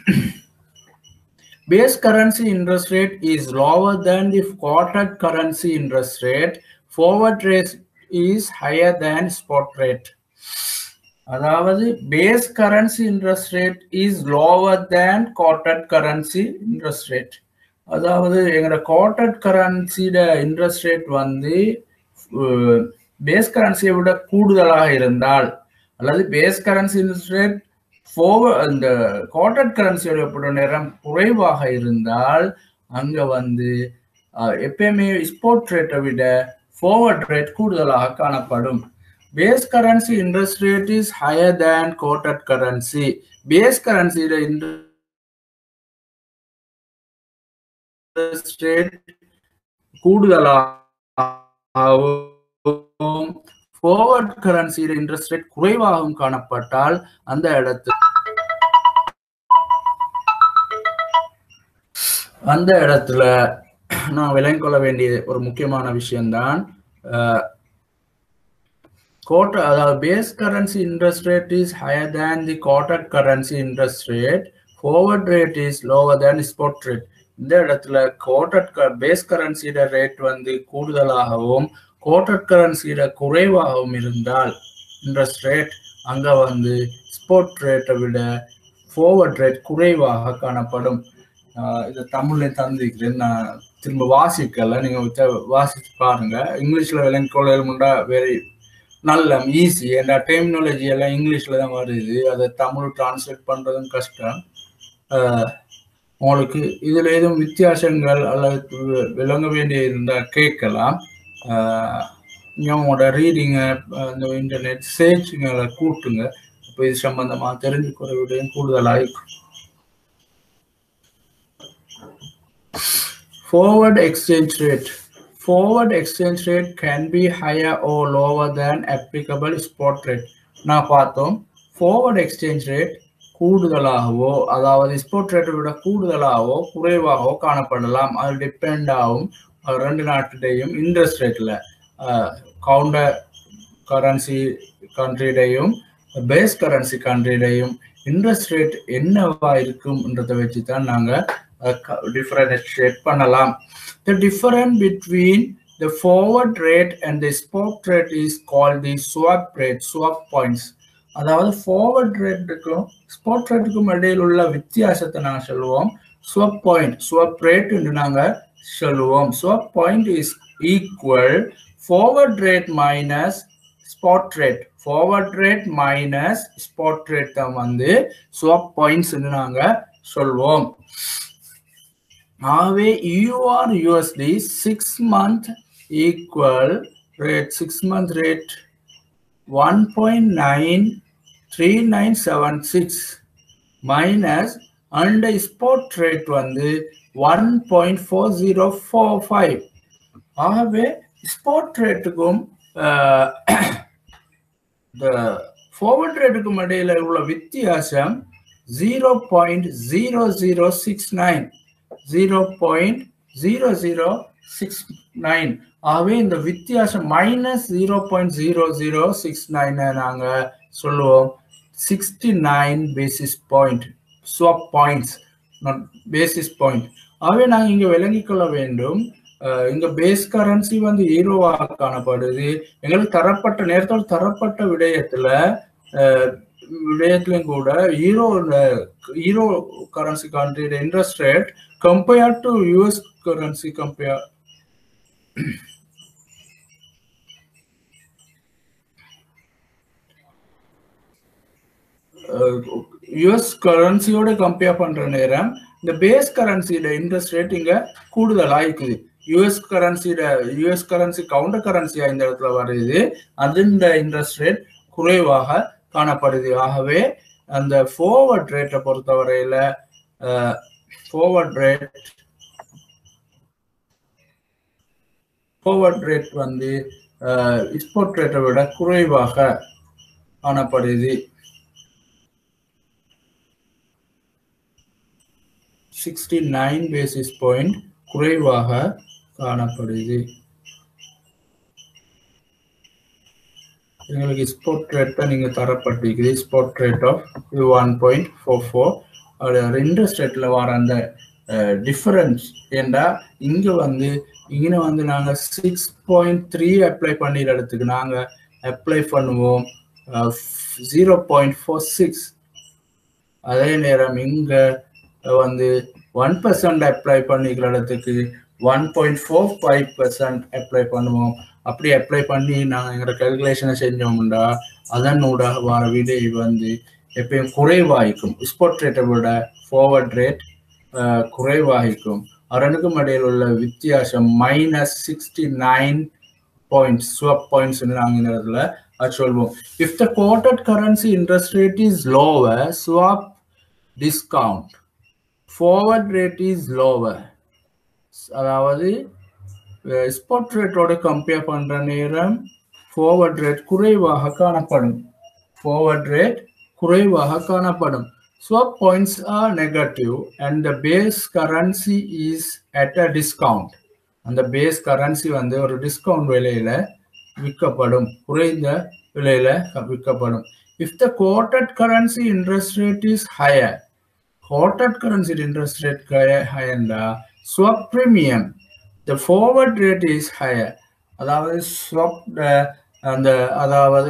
Base currency interest rate is lower than the quoted currency interest rate. Forward rate is higher than spot rate. அதாவது base currency interest rate is lower than quoted currency interest rate அதாவது எங்களோட quoted கரன்சியோட interest rate வந்து base கரன்சியை விட கூடுதலாக இருந்தால் அல்லது பேஸ் கரன்சி ரேட் இந்த காட்டட் கரன்சியோட ஒப்பிட நேரம் குறைவாக இருந்தால் அங்க வந்து எப்பயுமே ஸ்போர்ட் ரேட்டை விட ஃபார்வர்ட் ரேட் கூடுதலாக காணப்படும் base currency interest rate is higher than quoted currency base currency interest rate கூடுதலாகவும் forward currency interest rate குறைவாகவும் காணப்பட்டால் அந்த இடத்துல அந்த இடத்துல நான் விளங்கிக் கொள்ள வேண்டிய ஒரு முக்கியமான விஷயம்தான் கோட்ட அதாவது base currency interest rate is higher than the quoted currency interest rate forward rate is lower than spot rate இந்த இடத்துல கோட்டட் பேஸ் கரன்சியோட ரேட் வந்து கூடுதலாகவும் கோட்டட் கரன்சியோட குறைவாகவும் இருந்தால் இன்ட்ரெஸ்ட் ரேட் அங்க வந்து ஸ்போர்ட் ரேட்டை விட ஃபார்வர்ட் ரேட் குறைவாக காணப்படும் இதை தமிழ்ல தந்திருக்கிறேன் நான் திரும்ப வாசிக்கல நீங்க வாசிச்சு பாருங்க இங்கிலீஷ்ல விளங்கி கொள்ளமுண்டா வெரி நல்ல ஈஸி ஏன்னா டெர்மினாலஜி எல்லாம் இங்கிலீஷ்ல தான் வருது அதை தமிழ் டிரான்ஸ்லேட் பண்றதும் கஷ்டம் உங்களுக்கு இதுல எதுவும் வித்தியாசங்கள் அல்லது விளங்க வேண்டிய இருந்தா கேட்கலாம் உங்களோட ரீடிங்கை இந்த இன்டர்நெட் சேர்ச்சுங்களை கூட்டுங்க இப்போ இது சம்பந்தமா தெரிஞ்சுக்கிற விடையும் கூடுதலாக இருக்கும் Forward exchange rate. Forward exchange rate can be higher or lower than applicable spot rate. நான் பார்த்தோம் forward exchange rate கூடுதலாகவோ அதாவது ஸ்போர்ட் ரேட்டை விட கூடுதலாகவோ குறைவாகவோ காணப்படலாம் அது டிபெண்ட் ஆகும் ரெண்டு நாட்டுடையும் இன்ட்ரெஸ்ட் ரேட்ல கவுண்டர் கரன்சி கண்ட்ரிடையும் பேஸ் கரன்சி கண்ட்ரிடையும் இன்ட்ரெஸ்ட் ரேட் என்னவா இருக்கும்ன்றதை வச்சு தான் நாங்கள் differentiate பண்ணலாம் the difference between the forward rate and the spot rate is called the swap rate swap points அதாவது forward ரேட்டுக்கும் ஸ்பாட் ரேட்டுக்கும் இடையில் உள்ள வித்தியாசத்தை நாங்கள் சொல்லுவோம் ஸ்வப் பாயிண்ட் ஸ்வப் ரேட் என்று நாங்கள் சொல்லுவோம் swap point is equal forward rate minus spot rate forward rate minus spot rate தான் வந்து ஸ்வப் பாயிண்ட்ஸ் நாங்கள் சொல்வோம் ஆகவே EUR USD six month equal rate six month rate one point nine three nine seven six minus and spot rate வந்து one point four zero four five ஆகவே spot ரேட்டுக்கும் இந்த forward ரேட்டுக்கும் இடையில உள்ள வித்தியாசம் zero point zero zero six nine zero point zero zero six nine ஆகவே இந்த வித்தியாசம் minus zero point zero zero six nine நாங்கள் சொல்லுவோம் sixty nine basis point swap points basis point ஆகவே நாங்கள் இங்கே விளங்கிக் கொள்ள வேண்டும் இங்க பேஸ் கரன்சி வந்து ஹீரோவாக காணப்படுது எங்களுக்கு தரப்பட்ட நேரத்தோடு தரப்பட்ட விடயத்துல விடயத்திலையும் கூட ஹீரோ ஹீரோ கரன்சி கண்ட்ரியோட interest rate compare to US currency compare US கரன்சியோட கம்பேர் பண்ற நேரம் இந்த பேஸ் கரன்சியோட இன்ட்ரெஸ்ட் ரேட் இங்க கூடுதலா இருக்குது யூஎஸ் கரன்சியோட யூஎஸ் கரன்சி கவுண்டர் கரன்சியா இந்த இடத்துல வருது அது இந்த இன்ட்ரெஸ்ட் ரேட் குறைவாக காணப்படுது ஆகவே அந்த ஃபோர்வர்ட் ரேட்டை பொறுத்தவரையில ஃபோர்வர்ட் ரேட் ஃபோர்வர்ட் ரேட் வந்து எக்ஸ்போர்ட் ரேட்டை விட குறைவாக காணப்படுது சிக்ஸ்டி நைன் பேசிஸ் பாயிண்ட் குறைவாக காணப்படுது எங்களுக்கு ஸ்போர்ட் ரேட்டை நீங்கள் தரப்பட்டிருக்குது ஸ்போர்ட் ரேட் ஆஃப் இது ஒன் பாயிண்ட் ஃபோர் ஃபோர் அது இன்ட்ரெஸ்ட் ரேட்டில் வர அந்த டிஃபரன்ஸ் ஏண்டா இங்கே வந்து இங்கே வந்து நாங்கள் சிக்ஸ் பாயிண்ட் த்ரீ அப்ளை பண்ணிடுற இடத்துக்கு நாங்கள் அப்ளை பண்ணுவோம் ஜீரோ பாயிண்ட் ஃபோர் சிக்ஸ் அதே நேரம் இங்கே வந்து ஒன் பர்சன்ட் அப்ளை பண்ணிக்கிற இடத்துக்கு one point four five percent apply பண்ணுவோம் அப்படி அப்ளை பண்ணி நாங்கள் எங்களோட கல்குலேஷனை செஞ்சோம்டா அதன் ஊடாக வர விடை வந்து எப்பயும் குறைவாகிக்கும் ஸ்பாட் ரேட்டை விட ஃபார்வர்ட் ரேட் குறைவாகிக்கும் ரெண்டுக்கும் இடையில் உள்ள வித்தியாசம் minus sixty nine points swap points நாங்கள் இந்த இடத்துல அது சொல்வோம் if the quoted currency interest rate is lower swap discount forward rate is lower அதாவது ஸ்பாட் ரேட்டோட கம்பேர் பண்ற நேரம் ஃபார்வர்ட் ரேட் குறைவாக காணப்படும் ஃபார்வர்ட் ரேட் குறைவாக காணப்படும் swap points are negative and the base currency is at a discount அந்த base currency வந்து ஒரு டிஸ்கவுண்ட் விலையில விற்கப்படும் குறைந்த விலையில விற்கப்படும் if the quoted currency interest rate is higher quoted currency interest rate ஹையர்ண்டா swap premium the forward rate is higher அதாவது ஸ்வாப் அந்த அதாவது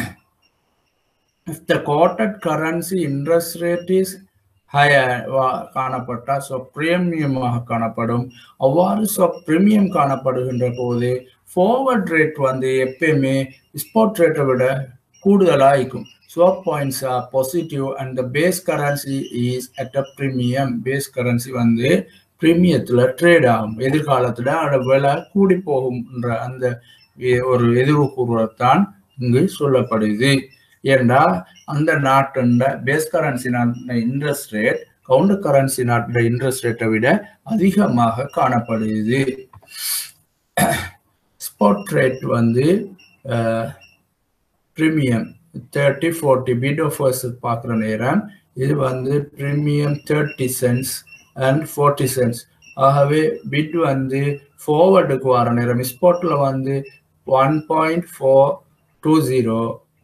if the quoted currency interest rate is higher காணப்பட்டா ஸோ பிரீமியமாக காணப்படும் அவ்வாறு ஸோ பிரீமியம் காணப்படுகின்ற போது ஃபார்வர்ட் ரேட் வந்து எப்பயுமே ஸ்பாட் ரேட்டை விட கூடுதலாக இருக்கும் swap points are positive and the base currency is at a premium base currency வந்து ப்ரீமியத்தில் ட்ரேட் ஆகும் எதிர்காலத்தில் அதோட விலை கூடி போகும்ன்ற அந்த ஒரு எதிர்வு கூறுவத்தான் இங்கு சொல்லப்படுது ஏண்டா அந்த நாட்டுண்ட பேஸ் கரன்சி நாட்டின இன்ட்ரெஸ்ட் ரேட் கவுண்டர் கரன்சி நாட்டின இன்ட்ரெஸ்ட் ரேட்டை விட அதிகமாக காணப்படுது ஸ்பாட் ரேட் வந்து premium thirty forty bid offers பார்க்குற நேரம் இது வந்து premium thirty cents and forty cents ஆகவே பிட் வந்து ஃபார்வர்டுக்கு வர நேரம் ஸ்பாட்டில் வந்து one point four two zero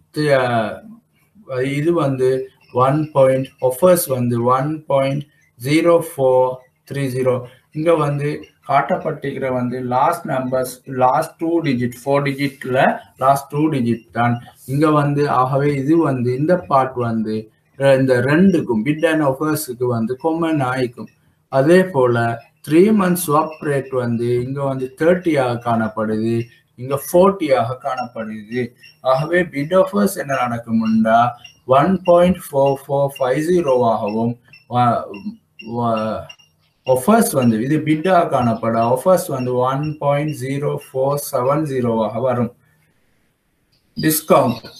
இது வந்து ஒன் பாயிண்ட் ஒஃபர்ஸ் வந்து one point zero four three zero இங்கே வந்து காட்டப்பட்டிருக்கிற வந்து last numbers last two digit four டிஜிட்ல லாஸ்ட் டூ டிஜிட் தான் இங்கே வந்து ஆகவே இது வந்து இந்த பார்ட் வந்து இந்த ரெண்டுக்கும் பிட் அண்ட் ஒஃபர்ஸுக்கு வந்து கொமன் ஆயிக்கும் அதே போல த்ரீ மந்த்ஸ் ஸ்வாப் ரேட் வந்து இங்கே வந்து தேர்ட்டியாக காணப்படுது இங்க ஃபோர்ட்டியாக காணப்படுது ஆகவே பிட் ஆஃபர்ஸ் என்ன நடக்கும்டா one point four four five ஜீரோவாகவும் ஒஃபர்ஸ் வந்து இது பிட்டாக காணப்பட ஒஃபர்ஸ் வந்து one point zero four seven ஜீரோவாக வரும் டிஸ்கவுண்ட்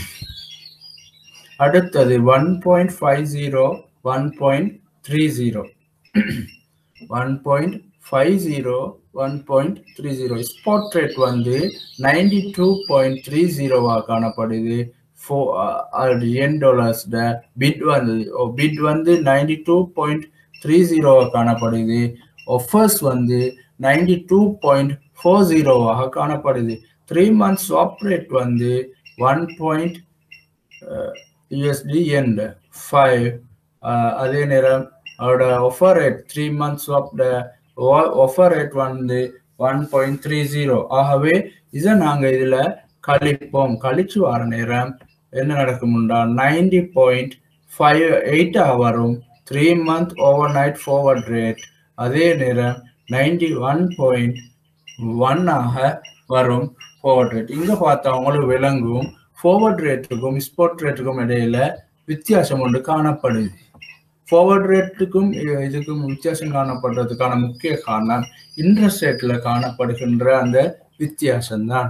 அடுத்தது one point five zero one point three zero one point five zero one point three zero spot rate வந்து நைன்டி டூ பாயிண்ட் த்ரீ ஜீரோவாக காணப்படுது ஃபோ என் டாலர்ஸ் பிட் வந்து பிட் வந்து நைன்டி டூ பாயிண்ட் த்ரீ ஜீரோவாக காணப்படுது ஒஃபர்ஸ் வந்து நைன்டி டூ பாயிண்ட் ஃபோர் ஜீரோவாக காணப்படுது த்ரீ மந்த்ஸ் ஸ்வாப் ரேட் வந்து one point USD and five அதே நேரம் அதோட offer rate three months swap offer rate வந்து ஒன் பாயிண்ட் த்ரீ ஜீரோ ஆகவே இதை நாங்கள் இதில் கழிப்போம் கழிச்சு வர நேரம் என்ன நடக்கும்டா நைன்டி பாயிண்ட் ஃபைவ் எயிட்டாக வரும் three month overnight forward rate அதே நேரம் நைன்டி ஒன் பாயிண்ட் ஒன்னாக வரும் ஃபார்வர்ட் ரேட் இங்கே பார்த்தா உங்களுக்கு விளங்கும் ஃபார்வர்ட் ரேட்டுக்கும் ஸ்பாட் ரேட்டுக்கும் இடையில வித்தியாசம் ஒன்று காணப்படுது ஃபார்வர்ட் ரேட்டுக்கும் இதுக்கும் வித்தியாசம் காணப்படுறதுக்கான முக்கிய காரணம் இன்ட்ரெஸ்ட் ரேட்ல காணப்படுகின்ற அந்த வித்தியாசம்தான்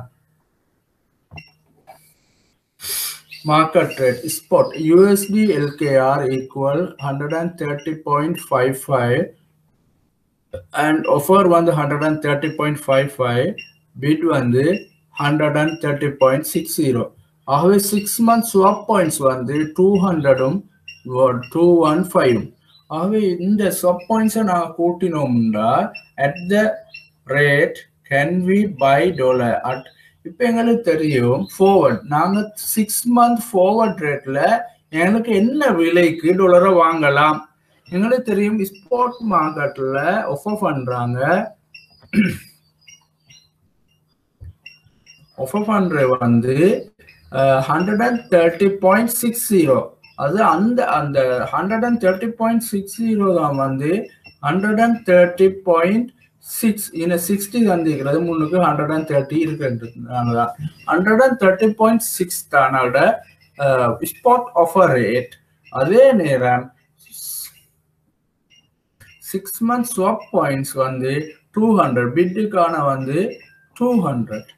market rate spot USD LKR equal 130.55 and offer வந்து 130.55 bid வந்து 130.60 ஆகவே சிக்ஸ் மந்த் ஸ்வாப் பாயிண்ட்ஸ் வந்து டூ ஹண்ட்ரடும் டூ ஒன் ஃபைவ் ஆகவே இந்த ஸ்வாப் பாயிண்ட்ஸை நாங்கள் கூட்டினோம்னா at the rate can we buy dollar at இப்போ எங்களுக்கு தெரியும் ஃபார்வர்ட் நாங்கள் சிக்ஸ் மந்த் ஃபார்வர்ட் ரேட்டில் எங்களுக்கு என்ன விலைக்கு டாலரை வாங்கலாம் எங்களுக்கு தெரியும் ஸ்பாட் மார்க்கெட்டில் ஒஃபர் பண்ணுறாங்க ஒஃபர் பண்ணுற வந்து hundred and thirty point six zero அது அந்த அந்த hundred and thirty point six zero தான் வந்து hundred and thirty point six இன்னும் சிக்ஸ்டி தந்திக்கிறது முன்னுக்கு ஹண்ட்ரட் அண்ட் தேர்ட்டி இருக்குன்றதுனால தான் hundred and thirty point six தானோட ஸ்பாட் ஆஃபர் ரேட் அதே நேரம் சிக்ஸ் மந்த் ஸ்வாப் பாயிண்ட்ஸ் வந்து டூ ஹண்ட்ரட் பிட்டுக்கான வந்து டூ ஹண்ட்ரட்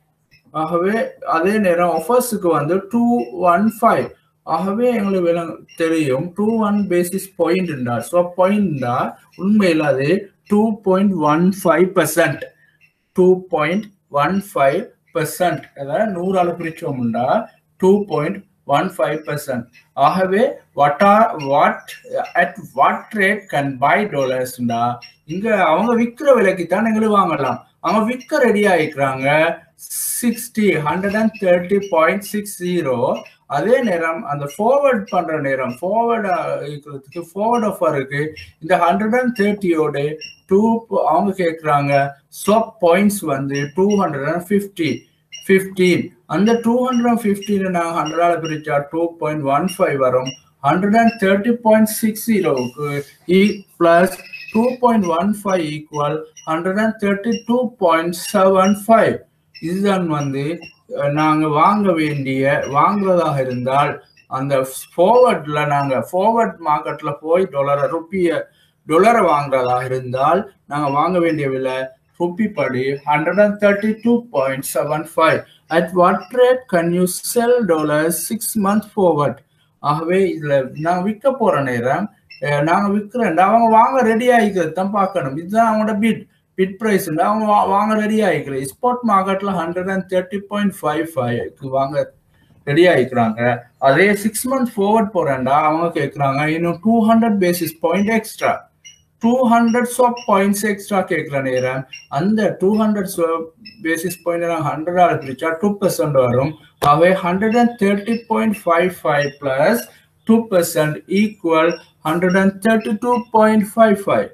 ஆகவே அதே நேரம் ஆஃபர்ஸுக்கு வந்து டூ ஒன் ஃபைவ் ஆகவே எங்களுக்கு விளங்க தெரியும் two one basis point so பாயிண்ட்னா உண்மையில் அது two point one five percent two point one five percent அதாவது நூறால பிரிச்சோம்னா two point one five percent ஆகவே what are what at what rate can buy டாலர்ஸ்டா இங்க அவங்க விற்கிற விலைக்கு தான் எங்களுக்கு வாங்கலாம் அவங்க விற்க ரெடி ஆயிக்கிறாங்க sixty hundred and thirty point six zero அதே நேரம் அந்த ஃபார்வர்ட் பண்ற நேரம் ஃபார்வர்ட் இருக்கிறதுக்கு ஃபார்வர்ட் ஆஃபருக்கு இந்த ஹண்ட்ரட் அண்ட் தேர்ட்டியோட டூ அவங்க கேட்குறாங்க ஸ்வாப் பாயிண்ட்ஸ் வந்து two hundred and fifty fifteen அந்த டூ ஹண்ட்ரட் அண்ட் ஃபிஃப்டீன் நாங்கள் ஹண்ட்ரடால பிரிச்சா டூ பாயிண்ட் ஒன் ஃபைவ் வரும் hundred and thirty point six ஜீரோவுக்கு இ plus two point one five equal hundred and thirty two point seven five இதுதான் வந்து நாங்க வாங்க வேண்டிய வாங்குறதாக இருந்தால் அந்த ஃபார்வர்ட்ல நாங்க ஃபார்வர்ட் மார்க்கெட்ல போய் டொலரை ருப்பிய டொலரை வாங்குறதாக இருந்தால் நாங்க வாங்க வேண்டிய விலை ருப்பி படி hundred and thirty two point seven five at what rate can you sell dollar six month forward ஆகவே இதுல நான் விற்க போற நேரம் நாங்க விற்கிறேன் அவங்க வாங்க ரெடி ஆகிக்கிறது தான் பார்க்கணும் இதுதான் அவங்களோட பிட் பிட் ப்ரைஸ் அவங்க வாங்க ரெடி ஆகிக்கிறேன் ஸ்பாட் மார்க்கெட்ல hundred and thirty point five ஃபைவ்க்கு வாங்க ரெடி ஆகிக்கிறாங்க அதே சிக்ஸ் மந்த் ஃபார்வர்ட் போறேன்டா அவங்க கேட்குறாங்க இன்னும் two hundred basis point extra two hundred swap points extra கேட்குற நேரம் அந்த டூ ஹண்ட்ரட் பேசிஸ் பாயிண்ட் நாங்கள் ஹண்ட்ரடால பிரிச்சா டூ பெர்சன்ட் வரும் அவை hundred and thirty point five five plus two percent equal hundred and thirty two point five five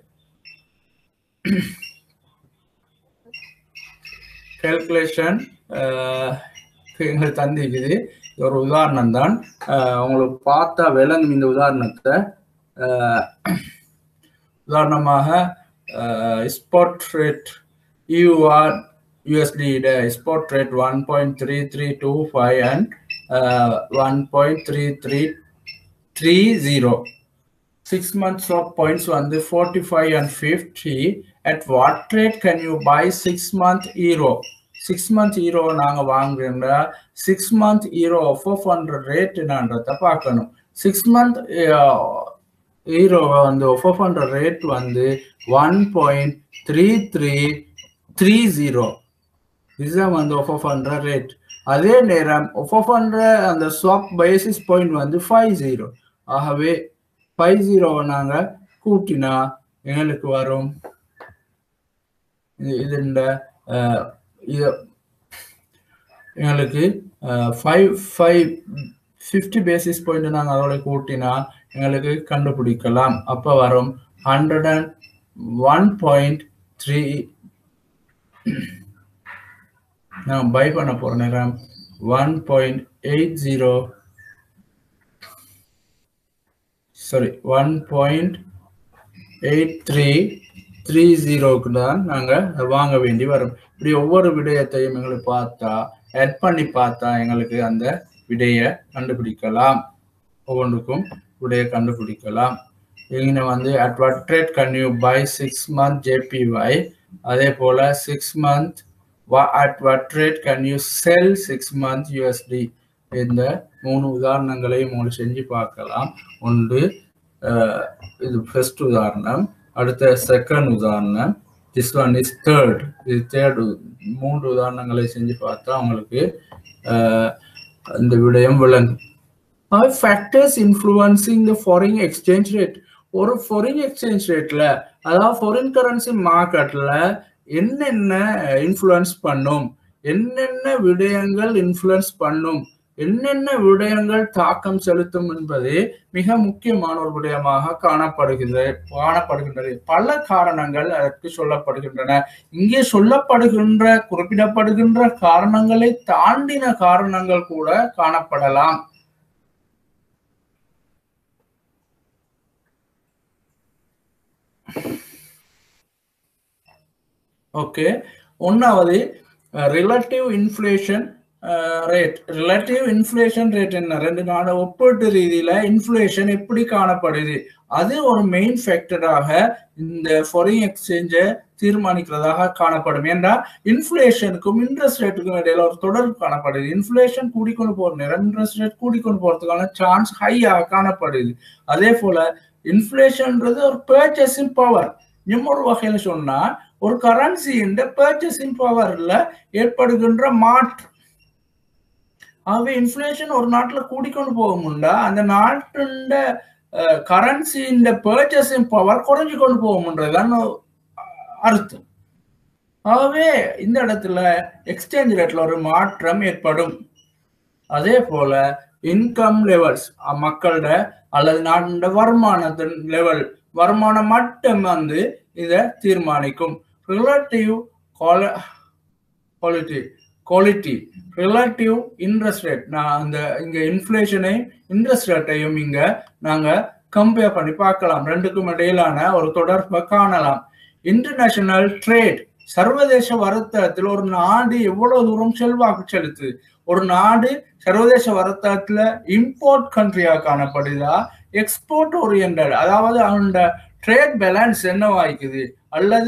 calculation எங்களுக்கு தந்திக்குது ஒரு உதாரணம் தான் உங்களுக்கு பார்த்தா விளங்கும் இந்த உதாரணத்தை உதாரணமாக spot rate EUR USD spot rate one point three three two five and one point three three three zero six months of points வந்து forty five and fifty at what rate can you buy six month euro six month euro நாங்கள் வாங்குறோம்னா six month euro offer பண்ணுற rate என்னன்றத பார்க்கணும் six month ஈரோவை வந்து offer பண்ணுற rate வந்து one point three three three zero இதுதான் வந்து ஒஃபர் பண்ணுற ரேட் அதே நேரம் ஒஃபர் பண்ணுற அந்த ஸ்வாப் பேசிஸ் பாயிண்ட் வந்து ஃபைவ் ஜீரோ ஆகவே ஃபைவ் ஜீரோவை நாங்கள் கூட்டினா எங்களுக்கு வரும் இது இந்த இது எங்களுக்கு five five fifty basis point நாங்கள் அதோட கூட்டினா எங்களுக்கு கண்டுபிடிக்கலாம் அப்போ வரும் hundred and one point three நான் பை பண்ண போகிற நேரம் one point eight zero sorry one point eight three three ஜீரோக்கு தான் நாங்கள் வாங்க வேண்டி வரும் இப்படி ஒவ்வொரு விடயத்தையும் எங்களுக்கு பார்த்தா ஆட் பண்ணி பார்த்தா எங்களுக்கு அந்த விடையை கண்டுபிடிக்கலாம் ஒவ்வொன்றுக்கும் விடைய கண்டுபிடிக்கலாம் இங்கே வந்து at what rate can you buy six month JPY அதே போல் six month at what rate can you sell six month USD இந்த மூணு உதாரணங்களையும் உங்களுக்கு செஞ்சு பார்க்கலாம் ஒன்று இது ஃபர்ஸ்ட் உதாரணம் அடுத்த செகண்ட் உதாரணம் திஸ் ஒன் இஸ் தேர்ட் இது தேர்ட் மூன்று உதாரணங்களை செஞ்சு பார்த்தா உங்களுக்கு இந்த விடயம் விளங்கும் factors influencing the foreign exchange rate ஒரு ஃபாரின் எக்ஸ்சேஞ்ச் ரேட்ல அதாவது ஃபாரின் கரன்சி மார்க்கெட்ல என்னென்ன இன்ஃப்ளூயன்ஸ் பண்ணும் என்னென்ன விடயங்கள் இன்ஃப்ளூயன்ஸ் பண்ணும் என்னென்ன விடயங்கள் தாக்கம் செலுத்தும் என்பது மிக முக்கியமான ஒரு விடயமாக காணப்படுகிறது காணப்படுகின்றது பல காரணங்கள் அதற்கு சொல்லப்படுகின்றன இங்கே சொல்லப்படுகின்ற குறிப்பிடப்படுகின்ற காரணங்களை தாண்டின காரணங்கள் கூட காணப்படலாம் ஓகே ஒன்னாவது relative inflation rate relative inflation rate என்ன ரெண்டு நாடு ஒப்பீட்டு ரீதியில இன்ஃப்ளேஷன் எப்படி காணப்படுது அது ஒரு மெயின் ஃபேக்டராக இந்த ஃபாரின் எக்ஸ்சேஞ்சை தீர்மானிக்கிறதாக காணப்படும் ஏன்னா இன்ஃபிளேஷனுக்கும் இன்ட்ரெஸ்ட் ரேட்டுக்கும் இடையில ஒரு தொடர்பு காணப்படுது இன்ஃபிளேஷன் கூடிக்கொண்டு போற நேரம் இன்ட்ரெஸ்ட் ரேட் கூடிக்கொண்டு போறதுக்கான சான்ஸ் ஹையாக காணப்படுது அதே போல இன்ஃபிளேஷன்ன்றது ஒரு பர்ச்சேசிங் பவர் இன்னொரு வகையில சொன்னா ஒரு கரன்சியின் பர்ச்சேசிங் பவர்ல ஏற்படுகின்ற மாற்றம் ஆகவே இன்ஃபிளேஷன் ஒரு நாட்டுல கூடிக்கொண்டு போகும்டா அந்த நாட்டுண்ட கரன்சியின் பர்ச்சேசிங் பவர் குறைஞ்சு கொண்டு போகும்ன்றதுதான் அர்த்தம் ஆகவே இந்த இடத்துல எக்ஸ்சேஞ்ச் ரேட்ல ஒரு மாற்றம் ஏற்படும் அதே போல இன்கம் லெவல்ஸ் மக்களோட அல்லது நாட்டோட வருமானத்தின் லெவல் வருமானம் மட்டும் வந்து இதை தீர்மானிக்கும் relative quality quality relative interest rate நான் அந்த இங்க இன்ஃபிளேஷனையும் இன்ட்ரெஸ்ட் ரேட்டையும் இங்க நாங்க கம்பேர் பண்ணி பார்க்கலாம் ரெண்டுக்கும் இடையிலான ஒரு தொடர்பை காணலாம் இன்டர்நேஷனல் ட்ரேட் சர்வதேச வர்த்தகத்தில் ஒரு நாடு எவ்வளவு தூரம் செல்வாக்கு செலுத்து ஒரு நாடு சர்வதேச வர்த்தகத்துல இம்போர்ட் கண்ட்ரியா காணப்படுதா எக்ஸ்போர்ட் ஓரியன்ட் அதாவது அவனோட ட்ரேட் பேலன்ஸ் என்னவாய்க்குது அல்லது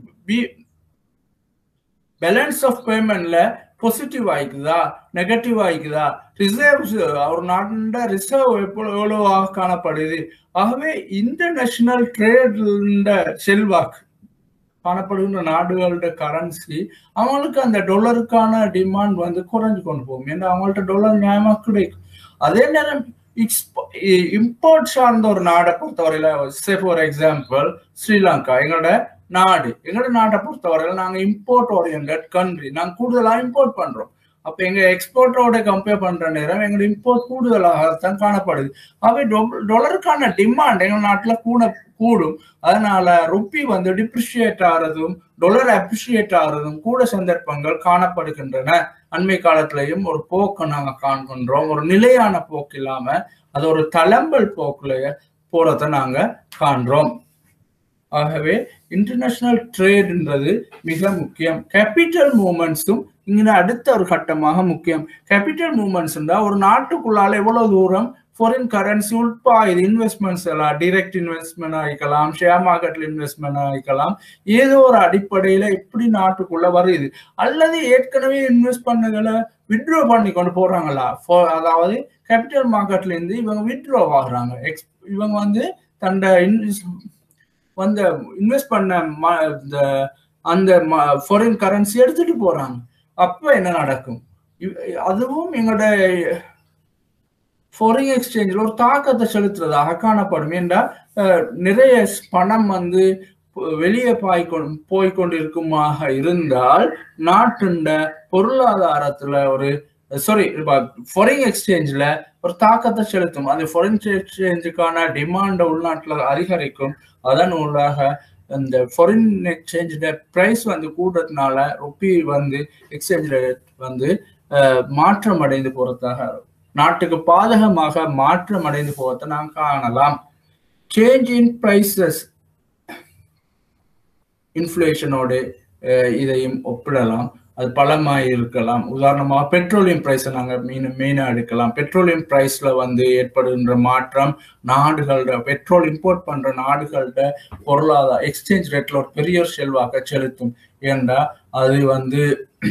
பேலன்ஸ் ஆஃப் பேமெண்ட்ல பாசிட்டிவ் ஆயிக்குதா நெகட்டிவ் ஆயிக்குதா ரிசர்வ்ஸ் ஒரு நாட்டோட ரிசர்வ் எவ்வளவாக காணப்படுது ஆகவே இன்டர்நேஷனல் ட்ரேட் செல்வாக்கு காணப்படுகின்ற நாடுகளோட கரன்சி அவங்களுக்கு அந்த டொலருக்கான டிமாண்ட் வந்து குறைஞ்சு கொண்டு போகும் ஏன்னா அவங்கள்ட்ட டொலர் நியாயமா கிடைக்கும் அதே நேரம் இம்போர்ட் சார்ந்த ஒரு நாடை பொறுத்தவரையில சே ஃபார் எக்ஸாம்பிள் ஸ்ரீலங்கா எங்களோட நாடு எங்களோட நாட்டை பொறுத்தவரையில நாங்க இம்போர்ட் ஓரியன்ட் கண்ட்ரி நாங்க கூடுதலா இம்போர்ட் பண்றோம் அப்ப எங்க எக்ஸ்போர்ட்டோட கம்பேர் பண்ற நேரம் எங்களோட இம்போர்ட் கூடுதலாகத்தான் காணப்படுது அவை டொலருக்கான டிமாண்ட் எங்க நாட்டுல கூட கூடும் அதனால ருப்பி வந்து டிப்ரிஷியேட் ஆகிறதும் டொலர் அப்ரிஷியேட் ஆகிறதும் கூட சந்தர்ப்பங்கள் காணப்படுகின்றன அண்மை காலத்திலையும் ஒரு போக்கை நாங்க காண்கின்றோம் ஒரு நிலையான போக்கு இல்லாம அது ஒரு தளம்பல் போக்குல போறத நாங்க காண்றோம் ஆகவே இன்டர்நேஷனல் ட்ரேட்ன்றது மிக முக்கியம் கேபிட்டல் மூமெண்ட்ஸும் இங்க அடுத்த ஒரு கட்டமாக முக்கியம் கேபிட்டல் மூமெண்ட்ஸ் ஒரு நாட்டுக்குள்ளால எவ்வளவு தூரம் ஃபாரின் கரன்சி உட்பாயுது இன்வெஸ்ட்மெண்ட்ஸ் எல்லாம் டிரெக்ட் இன்வெஸ்ட்மெண்ட் ஆகிக்கலாம் ஷேர் மார்க்கெட்ல இன்வெஸ்ட்மெண்ட் ஆகிக்கலாம் ஏதோ ஒரு அடிப்படையில எப்படி நாட்டுக்குள்ள வருது அல்லது ஏற்கனவே இன்வெஸ்ட் பண்ணதுல வித்ட்ரோ பண்ணி கொண்டு போறாங்களா அதாவது கேபிட்டல் மார்க்கெட்ல இருந்து இவங்க வித்ட்ரோ ஆகுறாங்க எக்ஸ் இவங்க வந்து தண்ட வந்து இன்வெஸ்ட் பண்ண இந்த அந்த ஃபாரின் கரன்சி எடுத்துட்டு போறாங்க அப்ப என்ன நடக்கும் அதுவும் எங்களோட ஃபாரின் எக்ஸ்சேஞ்சில் ஒரு தாக்கத்தை செலுத்துறதாக காணப்படும் என்றால் நிறைய பணம் வந்து வெளியே பாய் போய்கொண்டு இருக்குமாக இருந்தால் நாட்டுண்ட பொருளாதாரத்துல ஒரு சாரி ஃபாரின் எக்ஸ்சேஞ்சில் ஒரு தாக்கத்தை செலுத்தும் அந்த ஃபாரின் எக்ஸ்சேஞ்சுக்கான டிமாண்டை உள்நாட்டில் அதிகரிக்கும் அதன் ஊடாக இந்த ஃபாரின் எக்ஸ்சேஞ்ச் ப்ரைஸ் வந்து கூடுறதுனால ருப்பி வந்து எக்ஸ்சேஞ்ச் ரேட் வந்து மாற்றம் அடைந்து போறதாக நாட்டுக்கு பாதகமாக மாற்றம் அடைந்து போவதை நாம் காணலாம் சேஞ்ச் இன் ப்ரைசஸ் இன்ஃப்ளேஷனோடு இதையும் ஒப்பிடலாம் அது பலமாய் இருக்கலாம் உதாரணமாக பெட்ரோலியம் ப்ரைஸை நாங்கள் மீன் மெயினாக எடுக்கலாம் பெட்ரோலியம் ப்ரைஸில் வந்து ஏற்படுகின்ற மாற்றம் நாடுகளோட பெட்ரோல் இம்போர்ட் பண்ணுற நாடுகளோட பொருளாதார எக்ஸ்சேஞ்ச் ரேட்டில் ஒரு பெரிய செல்வாக்க செலுத்தும் ஏண்டா அது வந்து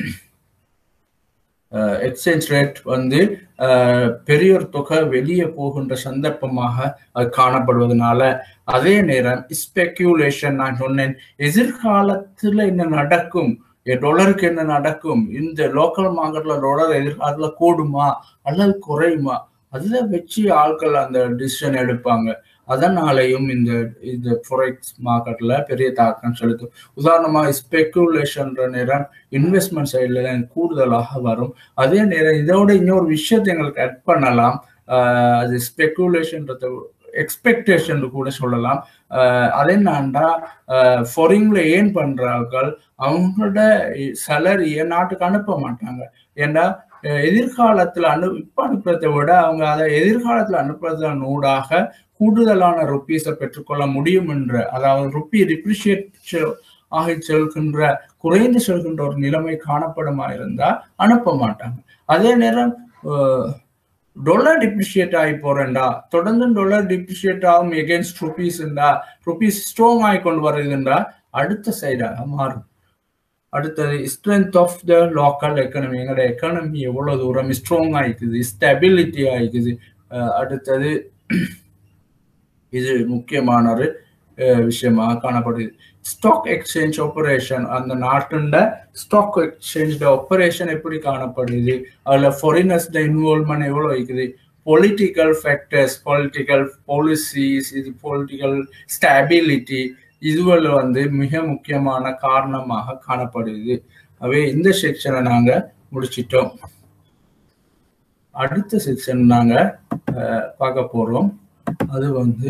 எக்ஸ்சேஞ்ச் ரேட் வந்து பெரிய ஒரு தொகை வெளியே போகின்ற சந்தர்ப்பமாக அது காணப்படுவதனால அதே நேரம் ஸ்பெக்யூலேஷன் நான் சொன்னேன் எதிர்காலத்துல என்ன நடக்கும் டொலருக்கு என்ன நடக்கும் இந்த லோக்கல் மார்க்கெட்ல டொலர் எதிர்காலத்துல கூடுமா அல்லது குறையுமா அதுல வச்சு ஆட்கள் அந்த டிசிஷன் எடுப்பாங்க அதனாலையும் இந்த இந்த ஃபொரெக்ஸ் மார்க்கெட்ல பெரிய தாக்கம் செலுத்தும் உதாரணமா ஸ்பெக்குலேஷன்ற நேரம் இன்வெஸ்ட்மெண்ட் சைட்ல தான் கூடுதலாக வரும் அதே நேரம் இதோட இன்னொரு விஷயத்தை எங்களுக்கு ஆட் பண்ணலாம் அது ஸ்பெக்குலேஷன்றத எக்ஸ்பெக்டேஷன் கூட சொல்லலாம் அது என்னண்டா ஃபாரின்ல ஏன் பண்றார்கள் அவங்களோட சேலரியை நாட்டுக்கு அனுப்ப மாட்டாங்க ஏன்னா எதிர்காலத்துல அனு இப்ப அனுப்புறதை விட அவங்க அதை எதிர்காலத்துல அனுப்புறதன் ஊடாக கூடுதலான ருப்பீஸை பெற்றுக்கொள்ள முடியும் என்ற அதாவது ருப்பி ரிப்ரிஷியேட் ஆகி செல்கின்ற குறைந்து செல்கின்ற ஒரு நிலைமை காணப்படுமா இருந்தா அனுப்ப மாட்டாங்க அதே நேரம் டொலர் டிப்ரிஷியேட் ஆகி போறேன்டா தொடர்ந்து டொலர் டிப்ரிஷியேட் ஆகும் எகேன்ஸ்ட் ருபீஸ் இருந்தா ருபீஸ் ஸ்ட்ராங் ஆகி கொண்டு வருதுண்டா அடுத்த சைடாக மாறும் அடுத்தது strength of the local economy எங்களோட எக்கனமி எவ்வளோ தூரம் ஸ்ட்ராங் ஆயிக்குது ஸ்டெபிலிட்டி ஆயிக்குது அடுத்தது இது முக்கியமான ஒரு விஷயமாக காணப்படுது ஸ்டாக் எக்ஸ்சேஞ்ச் ஆப்ரேஷன் அந்த நாட்டுண்ட ஸ்டாக் எக்ஸ்சேஞ்ச் ஆப்ரேஷன் எப்படி காணப்படுது அதில் ஃபாரினர்ஸ்ட இன்வால்மெண்ட் எவ்வளோ இருக்குது பொலிட்டிக்கல் ஃபேக்டர்ஸ் பொலிட்டிக்கல் பாலிசிஸ் இது பொலிட்டிக்கல் ஸ்டெபிலிட்டி இதுவரை வந்து மிக முக்கியமான காரணமாக காணப்படுது அவே இந்த செக்ஷனை நாங்க முடிச்சிட்டோம் அடுத்த செக்ஷன் நாங்க பார்க்க போறோம் அது வந்து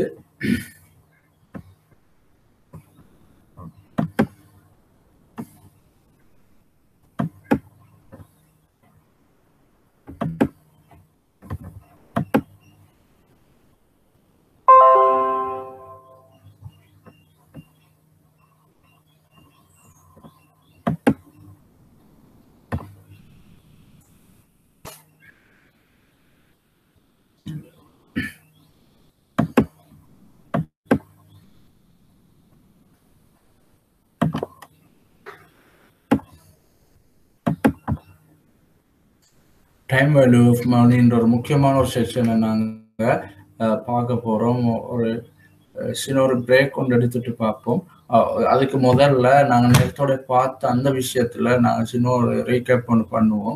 டைம் வேல்யூ ஆஃப் மணின்ற ஒரு முக்கியமான ஒரு செக்ஷனை நாங்கள் பார்க்க போகிறோம் ஒரு சின்ன ஒரு பிரேக் கொண்டு எடுத்துட்டு பார்ப்போம் அதுக்கு முதல்ல நாங்கள் நேரத்தோட பார்த்த அந்த விஷயத்துல நாங்கள் சின்ன ஒரு ரீகேப் ஒன்று பண்ணுவோம்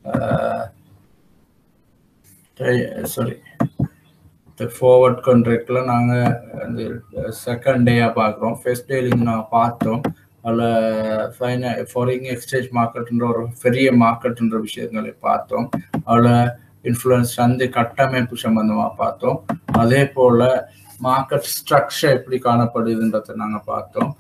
சாரி ஃபார்வர்ட் கான்ட்ராக்டில் நாங்கள் அந்த செகண்ட் டேயாக பார்க்குறோம் ஃபர்ஸ்ட் டேலிங் நாங்கள் பார்த்தோம் அதில் ஃபைன ஃபாரின் எக்ஸ்சேஞ்ச் மார்க்கெட்ன்ற ஒரு பெரிய மார்க்கெட்ன்ற விஷயங்களை பார்த்தோம் அதில் இன்ஃப்ளூயன்ஸ் சந்தை கட்டமைப்பு சம்பந்தமாக பார்த்தோம் அதே போல் மார்க்கெட் ஸ்ட்ரக்சர் எப்படி காணப்படுதுன்றதை நாங்கள் பார்த்தோம்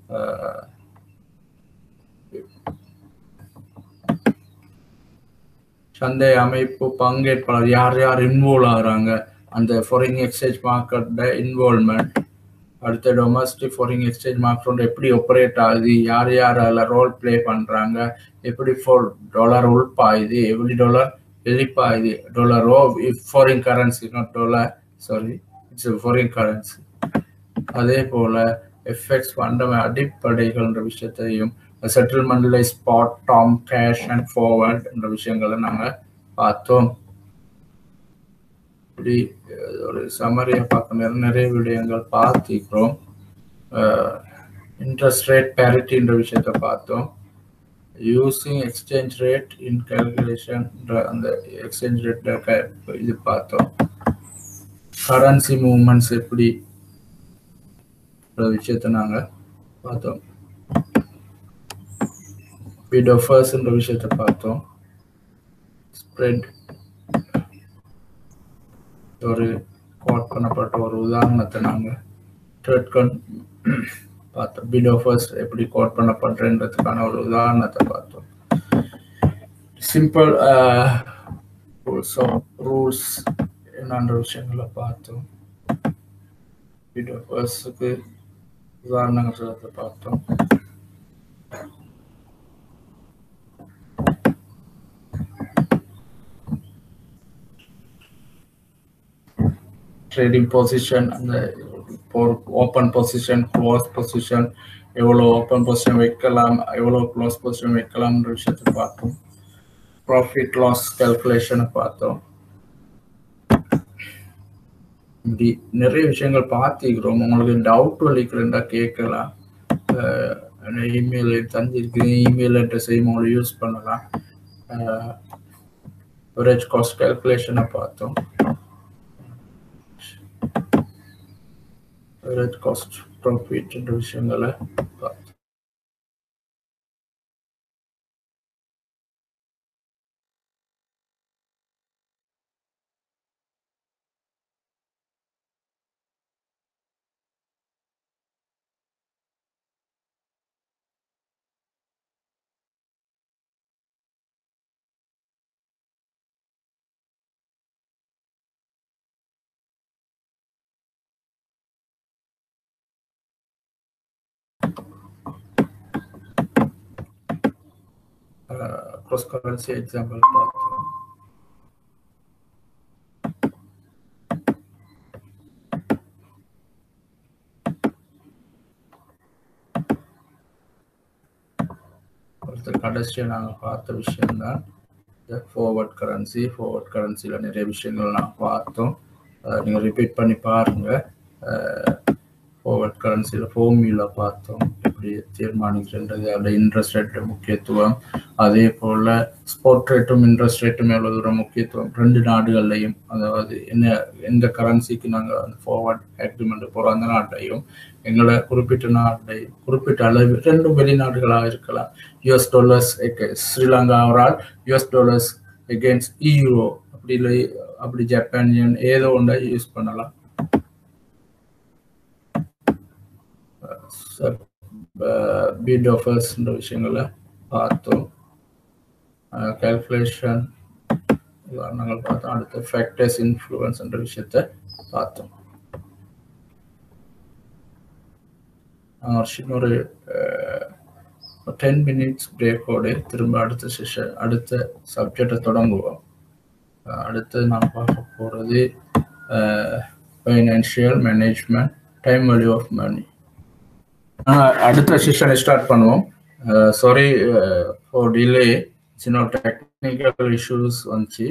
சந்தை அமைப்பு பங்கேற்பாளர் யார் யார் இன்வால்வ் ஆகுறாங்க அந்த ஃபாரின் எக்ஸ்சேஞ்ச் மார்க்கெட்டோட இன்வால்மெண்ட் அடுத்த டொமஸ்டிக் ஃபாரின் எக்ஸ்சேஞ்ச் மார்க்கெட் எப்படி ஆப்ரேட் ஆகுது யார் யார் அதில் ரோல் பிளே பண்ணுறாங்க எப்படி ஃபோர் டாலர் உள்பாயுது எப்படி டாலர் வெளிப்பாயுது டாலரோ foreign currency not dollar sorry it's foreign currency அதே போல் எஃப்எக்ஸ் ஃபண்ட அடிப்படைகள்ன்ற விஷயத்தையும் செட்டில்மெண்ட்ல spot tom cash and forward என்ற விஷயங்களை நாங்கள் பார்த்தோம் இப்படி ஒரு சமரியை பார்க்க நிறைய நிறைய விடயங்கள் பார்த்திக்கிறோம் இன்ட்ரெஸ்ட் ரேட் பேரிட்டின்ற விஷயத்த பார்த்தோம் using exchange rate in calculation அந்த எக்ஸ்சேஞ்ச் ரேட் இது பார்த்தோம் கரன்சி மூவ்மெண்ட்ஸ் எப்படி விஷயத்த நாங்கள் பார்த்தோம் பிட் ஆஃபர்ஸ்ன்ற விஷயத்த பார்த்தோம் ஸ்ப்ரெட் ஒரு கோட் பண்ணப்பட்ட ஒரு உதாரணத்தை நாங்கள் ட்ரெட் கன் பார்த்தோம் பிட் ஆஃபர்ஸ் எப்படி கோட் பண்ணப்படுறதுக்கான ஒரு உதாரணத்தை பார்த்தோம் சிம்பிள் ரூல்ஸ் ஆஃப் ரூல்ஸ் என்னன்ற விஷயங்களை பார்த்தோம் பிட் ஆஃபர்ஸுக்கு உதாரணங்களை பார்த்தோம் ட்ரேடிங் பொசிஷன் அந்த ஓப்பன் பொசிஷன் க்ளோஸ் பொசிஷன் எவ்வளோ ஓப்பன் பொசிஷன் வைக்கலாம் எவ்வளோ க்ளோஸ் பொசிஷன் வைக்கலாம்ன்ற விஷயத்தை பார்த்தோம் ப்ராஃபிட் லாஸ் கால்குலேஷனை பார்த்தோம் இப்படி நிறைய விஷயங்கள் பார்த்துக்கிறோம் உங்களுக்கு டவுட் வலிக்கிறேன்டா கேட்கலாம் இமெயில் தந்திருக்கு இமெயில் அட்ரஸையும் உங்களை யூஸ் பண்ணலாம் அவரேஜ் காஸ்ட் கால்குலேஷனை பார்த்தோம் அவரேஜ் காஸ்ட் ப்ராஃபிட் என்ற விஷயங்களை பார்த்தோம் cross currency example பார்த்தோம் அடுத்த கடைசியாக நாங்கள் பார்த்த விஷயம்தான் இந்த ஃபார்வர்ட் கரன்சி ஃபார்வர்ட் கரன்சியில் நிறைய விஷயங்கள் நான் பார்த்தோம் நீங்கள் ரிப்பீட் பண்ணி பாருங்கள் ஃபார்வர்ட் கரன்சியில் ஃபோர்மியூலா பார்த்தோம் எப்படி தீர்மானிக்கின்றது அதோட இன்ட்ரெஸ்ட் ரேட்டு முக்கியத்துவம் அதே போல் ஸ்போர்ட் ரேட்டும் இன்ட்ரெஸ்ட் ரேட்டும் எவ்வளோ தூரம் முக்கியத்துவம் ரெண்டு நாடுகள்லையும் அதாவது என்ன எந்த கரன்சிக்கு நாங்கள் அந்த ஃபார்வர்ட் அக்ரிமெண்ட் போகிறோம் அந்த நாட்டையும் எங்களை குறிப்பிட்ட நாட்டையும் குறிப்பிட்ட அளவு ரெண்டும் வெளிநாடுகளாக இருக்கலாம் யூஎஸ் டாலர்ஸ் ஸ்ரீலங்கா அவரால் யூஎஸ் டாலர்ஸ் எகென்ஸ்ட் ஈரோ அப்படி இல்லை அப்படி ஜப்பானியன் ஏதோ ஒன்றை யூஸ் பண்ணலாம் பீட் ஆஃபர்ஸ்ன்ற விஷயங்களை பார்த்தோம் கால்குலேஷன் உதாரணங்கள் பார்த்தோம் அடுத்து ஃபேக்டர்ஸ் இன்ஃப்ளூயன்ஸ் என்ற விஷயத்த பார்த்தோம் இன்னொரு டென் மினிட்ஸ் பிரேக்கோடு திரும்ப அடுத்த செஷன் அடுத்த சப்ஜெக்டை தொடங்குவோம் அடுத்து நான் பார்க்க போகிறது financial management time value of money அடுத்த செஷனை ஸ்டார்ட் பண்ணுவோம் சாரி ஃபார் டிலே சின்ன டெக்னிக்கல் இஷ்யூஸ் வந்துச்சு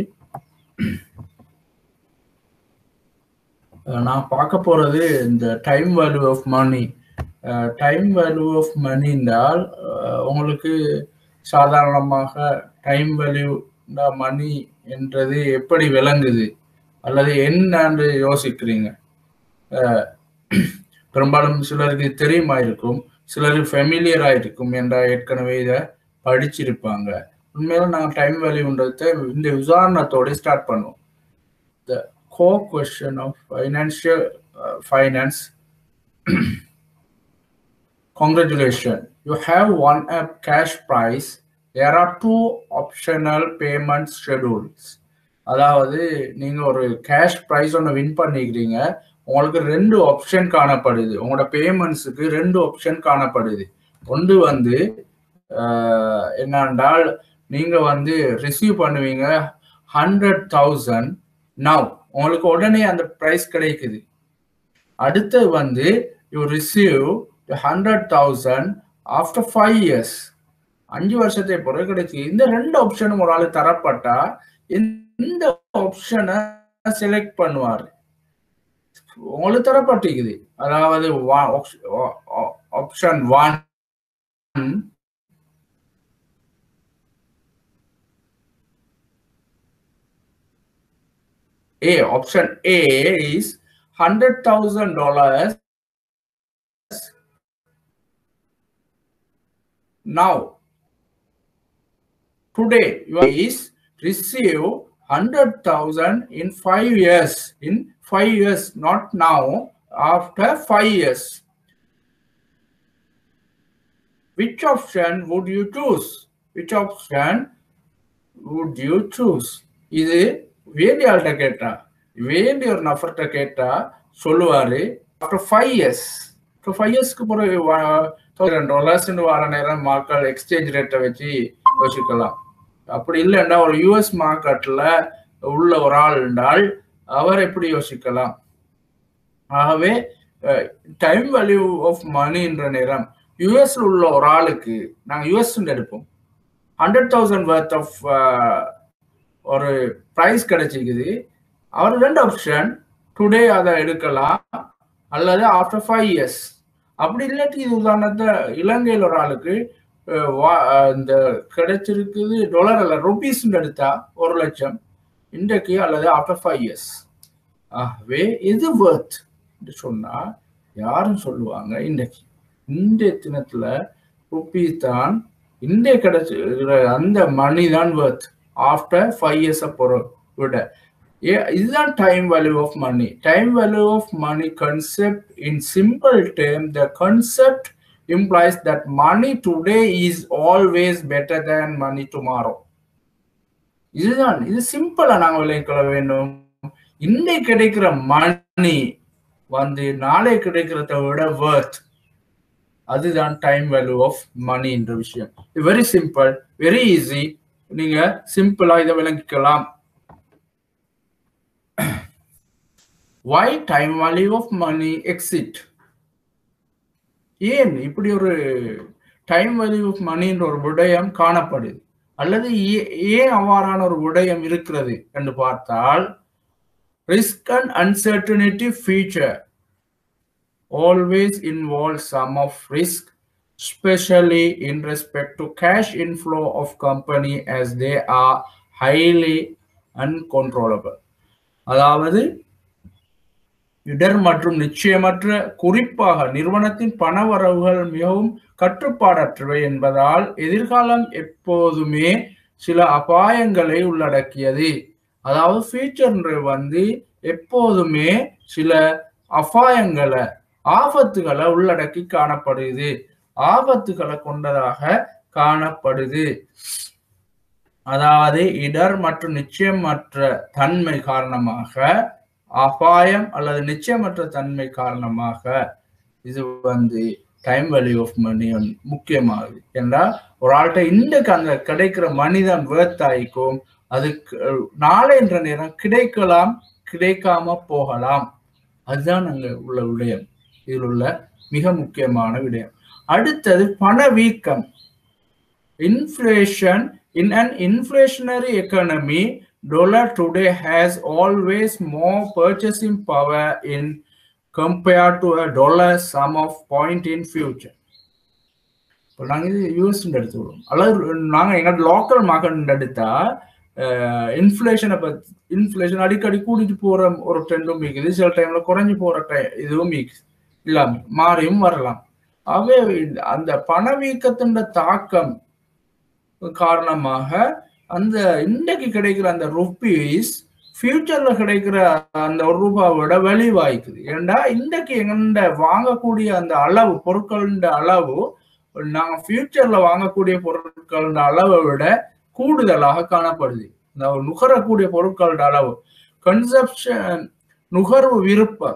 நான் பார்க்க போகிறது இந்த time value of money time value of money என்றால் உங்களுக்கு சாதாரணமாக டைம் வேல்யூ மணி என்றது எப்படி விளங்குது அல்லது என்னன்னு யோசிக்கிறீங்க பெரும்பாலும் சிலருக்கு தெரியுமா இருக்கும் சிலருக்கு ஃபெமிலியராக இருக்கும் என்ற ஏற்கனவே இதை படிச்சிருப்பாங்க உண்மையில நாங்கள் டைம் வேல்யூன்றத இந்த உதாரணத்தோட ஸ்டார்ட் பண்ணுவோம் the go question of financial finance congratulations you have won a cash prize there are two optional payment schedules அதாவது நீங்க ஒரு கேஷ் ப்ரைஸ் ஒன்று வின் பண்ணிக்கிறீங்க உங்களுக்கு ரெண்டு ஆப்ஷன் காணப்படுது உங்களோட பேமெண்ட்ஸுக்கு ரெண்டு ஆப்ஷன் காணப்படுது ஒன்று வந்து என்னென்றால் நீங்க வந்து ரிசீவ் பண்ணுவீங்க ஹண்ட்ரட் தௌசண்ட் நவ் உங்களுக்கு உடனே அந்த ப்ரைஸ் கிடைக்குது அடுத்து வந்து you receive hundred thousand after five years அஞ்சு வருஷத்தை பிறகு கிடைச்சி இந்த ரெண்டு ஆப்ஷனும் ஒரு ஆள் தரப்பட்டா இந்த ஆப்ஷனை செலக்ட் பண்ணுவார் உங்களுக்கு தரப்பட்டிருக்குது அதாவது option one A option A is hundred thousand dollars now today you is receive hundred thousand in five years in five years not now after five years which option would you choose which option would you choose இது வேண்டிய ஆள்கிட்ட கேட்டா வேண்டிய ஒரு நபர்கிட்ட கேட்டா சொல்லுவாரு after five years five இயர்ஸ்க்கு பிறகு தௌசண்ட் டாலர்ஸ்னு வர நேரம் மக்கள் எக்ஸ்சேஞ்ச் ரேட்டை வச்சு யோசிக்கலாம் அப்படி இல்லைன்னா ஒரு யூஎஸ் மார்க்கெட்ல உள்ள ஒரு ஆள் என்றால் அவர் எப்படி யோசிக்கலாம் ஆகவே டைம் வேல்யூ ஆஃப் மணின்ற நேரம் யூஎஸ்ல உள்ள ஒரு ஆளுக்கு நாங்கள் யூஎஸ் எடுப்போம் ஹண்ட்ரட் தௌசண்ட் வர்த் ஆஃப் ஒரு ப்ரைஸ் கிடைச்சிக்குது அவர் ரெண்டு ஆப்ஷன் டுடே அதை எடுக்கலாம் அல்லது ஆஃப்டர் ஃபைவ் இயர்ஸ் அப்படி இல்லாட்டி இது உதாரணத்தை இலங்கையில் ஒரு ஆளுக்கு இந்த கிடைச்சிருக்குது டாலர் அல்ல ருபீஸ் எடுத்தா ஒரு லட்சம் இன்றைக்கு அல்லது ஆஃப்டர் ஃபைவ் இயர்ஸ் ஆகவே எது வேர்த் சொன்னா யாரும் சொல்லுவாங்க இன்றைக்கு இந்த தினத்துல ருபீஸ் தான் இன்றைய கிடைச்சிருக்கிற அந்த மணி தான் வேர்த் ஆஃப்டர் ஃபைவ் இயர்ஸை பொறு விட இதுதான் time value of money time value of money concept in simple term the concept implies that money today is always better than money tomorrow இதுதான் இது சிம்பிளா நாங்க விளைவிக்கொள்ள வேண்டும் இன்னைக்கு கிடைக்கிற மணி வந்து நாளை கிடைக்கிறத விட வர்த் அதுதான் டைம் வேல்யூ ஆஃப் மணி என்ற விஷயம் வெரி சிம்பிள் வெரி ஈஸி நீங்க சிம்பிளா இதை விளங்கிக்கலாம் why time value of money exit ஏன் இப்படி ஒரு டைம் வேல்யூ ஆஃப் மணின்ற ஒரு விடயம் காணப்படுது அல்லது ஏன் அவ்வாறான ஒரு விடயம் இருக்கிறது என்று பார்த்தால் risk and uncertainty future always involves some of risk especially in respect to cash inflow of company as they are highly uncontrollable அதாவது இடர் மற்றும் நிச்சயமற்ற குறிப்பாக நிறுவனத்தின் பணவரவுகள் மிகவும் கட்டுப்பாடற்றவை என்பதால் எதிர்காலம் எப்போதுமே சில அபாயங்களை உள்ளடக்கியது அதாவது ஃபியூச்சர் வந்து எப்போதுமே சில அபாயங்களை ஆபத்துகளை உள்ளடக்கி காணப்படுது ஆபத்துகளை கொண்டதாக காணப்படுது அதாவது இடர் மற்றும் நிச்சயமற்ற தன்மை காரணமாக அபாயம் அல்லது நிச்சயமற்ற தன்மை காரணமாக இது வந்து டைம் வேல்யூ ஆஃப் மணி முக்கியமாகுது என்றால் ஒரு ஆள்கிட்ட இன்றைக்கு அந்த கிடைக்கிற மனிதன் வேர்த்தாய்க்கும் அதுக்கு நாளை என்ற நேரம் கிடைக்கலாம் கிடைக்காம போகலாம் அதுதான் அங்க உள்ள விடயம் இதில் உள்ள மிக முக்கியமான விடயம் அடுத்தது பணவீக்கம் inflation in an inflationary economy dollar today has always more purchasing power in compared to a dollar sum of point in future இப்போ நாங்கள் இது யூஎஸ் எடுத்துக்கிறோம் அல்லது நாங்கள் எங்களோட லோக்கல் மார்க்கெட் எடுத்தா இன்ஃப்ளேஷனை பற்றி இன்ஃப்ளேஷன் அடிக்கடி கூட்டிட்டு போற ஒரு ட்ரெண்டும் மிகுது சில டைம்ல குறைஞ்சு போற டைம் இதுவும் மிகுது இல்லாம மாறியும் வரலாம் ஆகவே அந்த பணவீக்கத்தின் தாக்கம் காரணமாக அந்த இன்றைக்கு கிடைக்கிற அந்த ருப்பீஸ் ஃபியூச்சர்ல கிடைக்கிற அந்த ஒரு ரூபாவோட வெளிவாய்க்குது ஏண்டா இன்றைக்கு எங்கண்ட வாங்கக்கூடிய அந்த அளவு பொருட்கள அளவு நாங்க ஃபியூச்சர்ல வாங்கக்கூடிய பொருட்கள அளவை விட கூடுதலாக காணப்படுது இந்த நுகரக்கூடிய பொருட்களோட அளவு கன்சப்ஷன் நுகர்வு விருப்பம்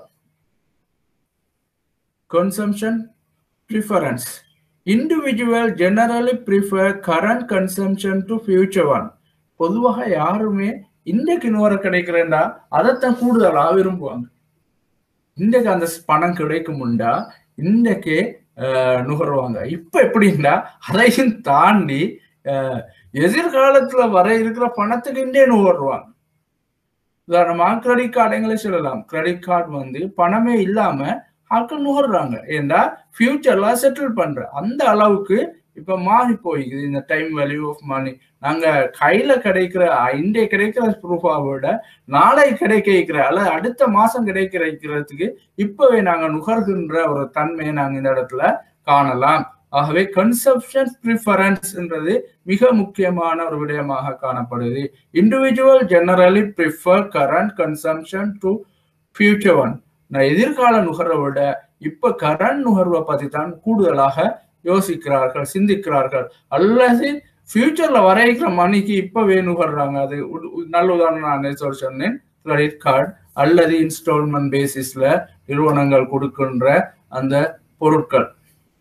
consumption preference individual generally prefer current consumption to future one பொதுவாக யாருமே இன்றைக்கு நுகர கிடைக்கிறேன்டா அதைத்தான் கூடுதலாக விரும்புவாங்க இன்றைக்கு அந்த பணம் கிடைக்கும்டா இன்றைக்கே நுகர்வாங்க இப்ப எப்படின்னா அதையும் தாண்டி எதிர்காலத்துல வர இருக்கிற பணத்துக்கு இன்றே நுகர்வாங்க உதாரணமா கிரெடிட் கார்டுங்களே சொல்லலாம் கிரெடிட் கார்டு வந்து பணமே இல்லாம ஆட்கள் நுகர்றாங்க ஏண்டா ஃபியூச்சர்ல செட்டில் பண்ற அந்த அளவுக்கு இப்ப மாறி போய்க்குது இந்த டைம் வேல்யூ ஆஃப் மணி நாங்க கையில கிடைக்கிற இன்றைய கிடைக்கிற ப்ரூஃபா விட நாளை கிடைக்கிற அல்லது அடுத்த மாசம் கிடைக்கிறதுக்கு இப்பவே நாங்க நுகர்கின்ற ஒரு தன்மையை நாங்க இந்த இடத்துல காணலாம் ஆகவே கன்சப்ஷன் ப்ரிஃபரன்ஸ் என்றது மிக முக்கியமான ஒரு விடயமாக காணப்படுது individual generally prefer current consumption to future one நான் எதிர்கால நுகர்வை விட இப்ப கரண்ட் நுகர்வை பத்தி தான் கூடுதலாக யோசிக்கிறார்கள் சிந்திக்கிறார்கள் அல்லது ஃபியூச்சர்ல வரைக்கிற மணிக்கு இப்பவே நுகர்றாங்க அது நல்ல உதாரணம் நான் சொல்ல சொன்னேன் கிரெடிட் கார்டு அல்லது இன்ஸ்டால்மெண்ட் பேசிஸ்ல நிறுவனங்கள் கொடுக்கின்ற அந்த பொருட்கள்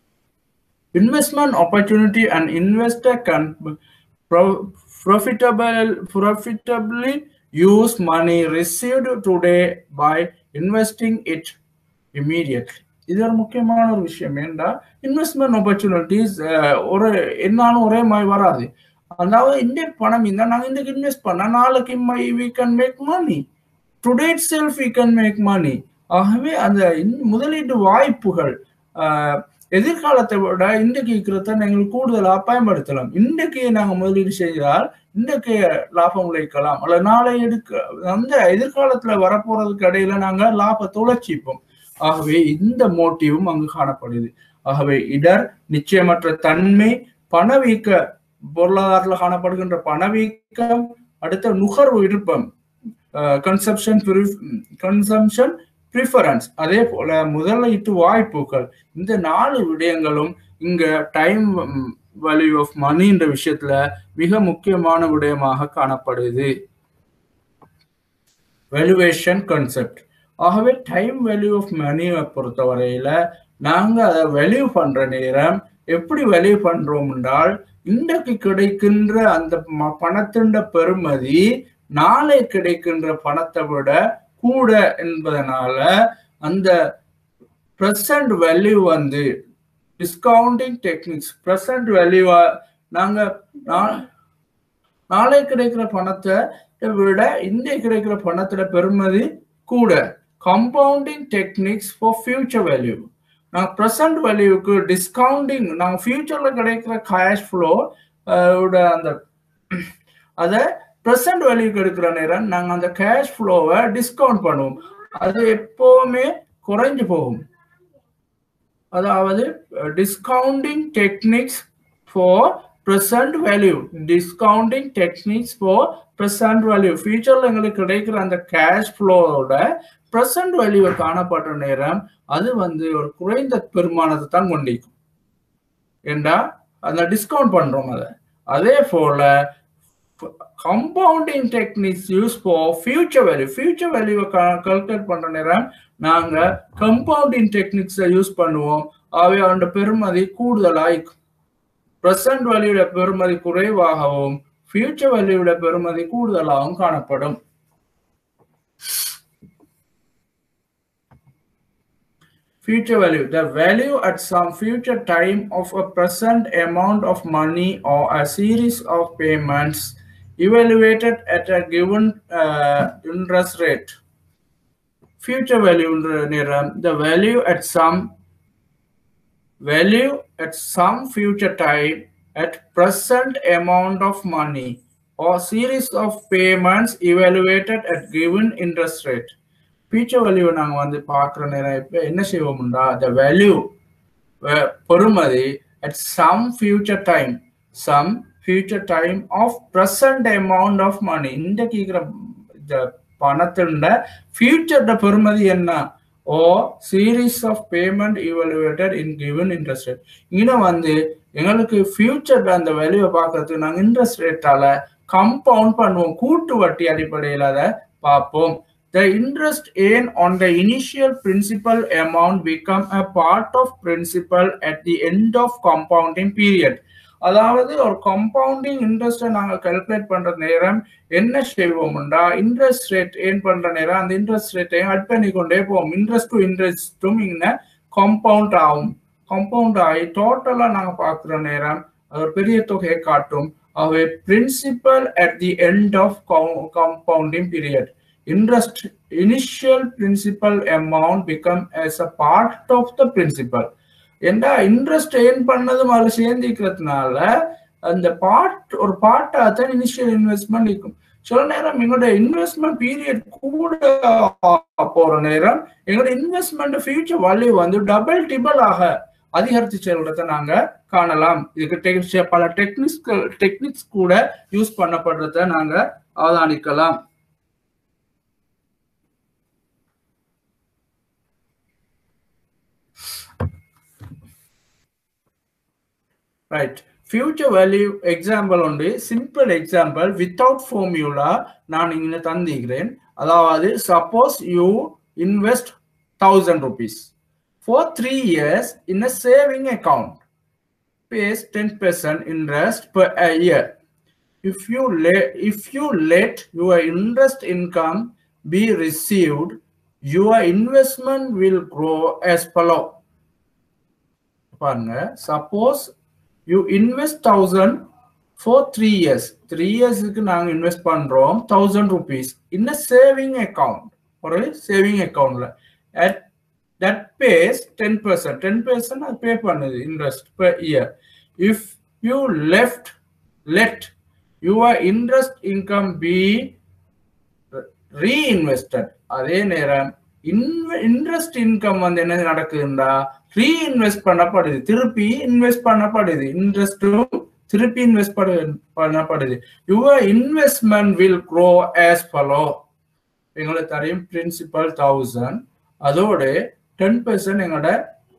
investment opportunity and investor can pro- profitable profitably use money received today by investing it immediately இது ஒரு முக்கியமான ஒரு விஷயம் ஏன்டா இன்வெஸ்ட்மெண்ட் ஆப்பர்ச்சுனிட்டிஸ் ஒரு என்னாலும் ஒரே மாதிரி வராது அதாவது இந்த பணம் இருந்தால் நாங்கள் இன்றைக்கு இன்வெஸ்ட் பண்ணால் நாளைக்கு we can make money today itself we can make money ஆகவே அந்த முதலீட்டு வாய்ப்புகள் எதிர்காலத்தை விட இன்றைக்கு இருக்கிறத நீங்கள் கூடுதலாக பயன்படுத்தலாம் இன்றைக்கு நாங்கள் முதலீடு செய்தால் இன்றைக்கு லாபம் உழைக்கலாம் அல்ல நாளை எடுக்க அந்த எதிர்காலத்துல வரப்போறதுக்கு இடையில நாங்க லாபத்தை உழைச்சிப்போம் ஆகவே இந்த மோட்டிவும் அங்கு காணப்படுது ஆகவே இடர் நிச்சயமற்ற தன்மை பணவீக்க பொருளாதாரத்தில் காணப்படுகின்ற பணவீக்கம் அடுத்த நுகர்வு விருப்பம் கன்சப்ஷன் கன்சம்ஷன் ப்ரிஃபரன்ஸ் அதே போல முதலீட்டு வாய்ப்புகள் இந்த நாலு விடயங்களும் இங்க டைம் வேல்யூ ஆஃப் மணின்ற விஷயத்துல மிக முக்கியமான விடயமாக காணப்படுது வேல்யூவேஷன் கான்செப்ட் ஆகவே டைம் வேல்யூ ஆஃப் மணியை பொறுத்தவரையில நாங்க அதை வேல்யூ பண்ற நேரம் எப்படி வேல்யூ பண்றோம் என்றால் இன்றைக்கு கிடைக்கின்ற அந்த பணத்தின் பெருமதி நாளை கிடைக்கின்ற பணத்தை விட கூட என்பதனால அந்த ப்ரெசன்ட் வேல்யூ வந்து டிஸ்கவுண்டிங் டெக்னிக்ஸ் ப்ரெசன்ட் வேல்யூவா நாங்க நாளை கிடைக்கிற பணத்தை விட இன்றைய கிடைக்கிற பணத்தோட பெருமதி கூட compounding techniques for future value நாங்கள் ப்ரெசன்ட் வேல்யூக்கு டிஸ்கவுண்டிங் நாங்கள் ஃபியூச்சர்ல கிடைக்கிற கேஷ் ஃப்ளோ அந்த அதை ப்ரெசன்ட் வேல்யூக்கு எடுக்கிற நேரம் நாங்கள் அந்த கேஷ் ஃப்ளோவை டிஸ்கவுண்ட் பண்ணுவோம் அது எப்போவுமே குறைஞ்சு போகும் அதாவது discounting techniques for present value discounting techniques for present value ஃபியூச்சர்ல எங்களுக்கு கிடைக்கிற அந்த கேஷ் ஃப்ளோவோட ப்ரெசன்ட் வேல்யூ காணப்படுற நேரம் அது வந்து ஒரு குறைந்த பெருமானத்தை தான் கொண்டிருக்கும் ஏண்டா அந்த டிஸ்கவுண்ட் பண்றோம் அதை அதே போல compounding techniques use for future value future வேல்யூவை கால்குலேட் பண்ற நேரம் நாங்க கம்பவுண்டிங் டெக்னிக்ஸை யூஸ் பண்ணுவோம் அவை அந்த பெருமதி கூடுதலாக ப்ரெசன்ட் வேல்யூட பெருமதி குறைவாகவும் ஃபியூச்சர் வேல்யூட பெருமதி கூடுதலாகவும் காணப்படும் future value the value at some future time of a present amount of money or a series of payments evaluated at a given uh, interest rate future value the value at some value at some future time at present amount of money or series of payments evaluated at given interest rate future value நாங்கள் வந்து பார்க்குற நேரம் இப்போ என்ன செய்வோம்டா the value பொறுமதி at some future time some future time of present amount of money இந்த கேட்குற இந்த பணத்தின் ஃபியூச்சர்ட பெறுமதி என்ன or series of payment evaluated in given interest rate இங்கே வந்து எங்களுக்கு ஃபியூச்சர்ல அந்த வேல்யூவை பார்க்கறதுக்கு நாங்கள் இன்ட்ரெஸ்ட் ரேட்டால கம்பவுண்ட் பண்ணுவோம் கூட்டு வட்டி அடிப்படையில் அதை பார்ப்போம் the interest earned on the initial principal amount become a part of principal at the end of compounding period அதாவது ஒரு கம்பவுண்டிங் இன்ட்ரெஸ்ட்டை நாங்கள் கல்குலேட் பண்ற நேரம் என்ன செய்வோம்டா இன்ட்ரெஸ்ட் ரேட் ஏன் பண்ற நேரம் அந்த இன்ட்ரெஸ்ட் ரேட்டையும் அட் பண்ணி கொண்டே போவோம் இன்ட்ரெஸ்ட் டு இன்ட்ரெஸ்ட்டும் இங்கே கம்பவுண்ட் ஆகும் கம்பவுண்ட் ஆகி டோட்டலாக நாங்கள் பார்க்குற நேரம் அது ஒரு பெரிய தொகையை காட்டும் அவை principal at the end of compounding period interest initial principal amount become as a part of the principal ஏண்டா இன்ட்ரெஸ்ட் ஏர்ன் பண்ணதும் அதில் சேர்ந்திக்கிறதுனால அந்த பார்ட் ஒரு பார்ட்டா தான் இனிஷியல் இன்வெஸ்ட்மெண்ட் இருக்கும் சில நேரம் எங்களோட இன்வெஸ்ட்மெண்ட் பீரியட் கூட போற நேரம் எங்களோட இன்வெஸ்ட்மெண்ட் ஃபியூச்சர் வேல்யூ வந்து டபுள் டிபிள் ஆக அதிகரித்து செல்றதை நாங்க காணலாம் இதுக்கு பல டெக்னிக்ஸ் டெக்னிக்ஸ் கூட யூஸ் பண்ணப்படுறத நாங்க அவதானிக்கலாம் ரைட் ஃபியூச்சர் வேல்யூ எக்ஸாம்பிள் உண்டு சிம்பிள் எக்ஸாம்பிள் வித்தவுட் ஃபார்மியூலா நான் இங்கே தந்திக்கிறேன் அதாவது suppose you invest thousand rupees for three years in a saving account pays 10% interest per a year. If you let if you let your interest income be received, your investment will grow as follow. பாருங்க suppose you invest thousand for three years three இயர்ஸுக்கு நாங்கள் invest பண்ணுறோம் thousand rupees in a saving account ஒரு saving அக்கௌண்ட்ல at that pays ten percent ten percent அது pay பண்ணுது interest per year if you left let your interest income be reinvested அதே நேரம் interest income வந்து என்ன நடக்குதுண்டா ரீஇன்வெஸ்ட் பண்ணப்படுது திருப்பி இன்வெஸ்ட் பண்ணப்படுது இன்ட்ரெஸ்டும் திருப்பி இன்வெஸ்ட் பண்ணப்படுது your investment will grow as follow எங்களுக்கு தெரியும் பிரின்சிபல் தௌசண்ட் அதோட டென் பர்சன்ட் எங்களோட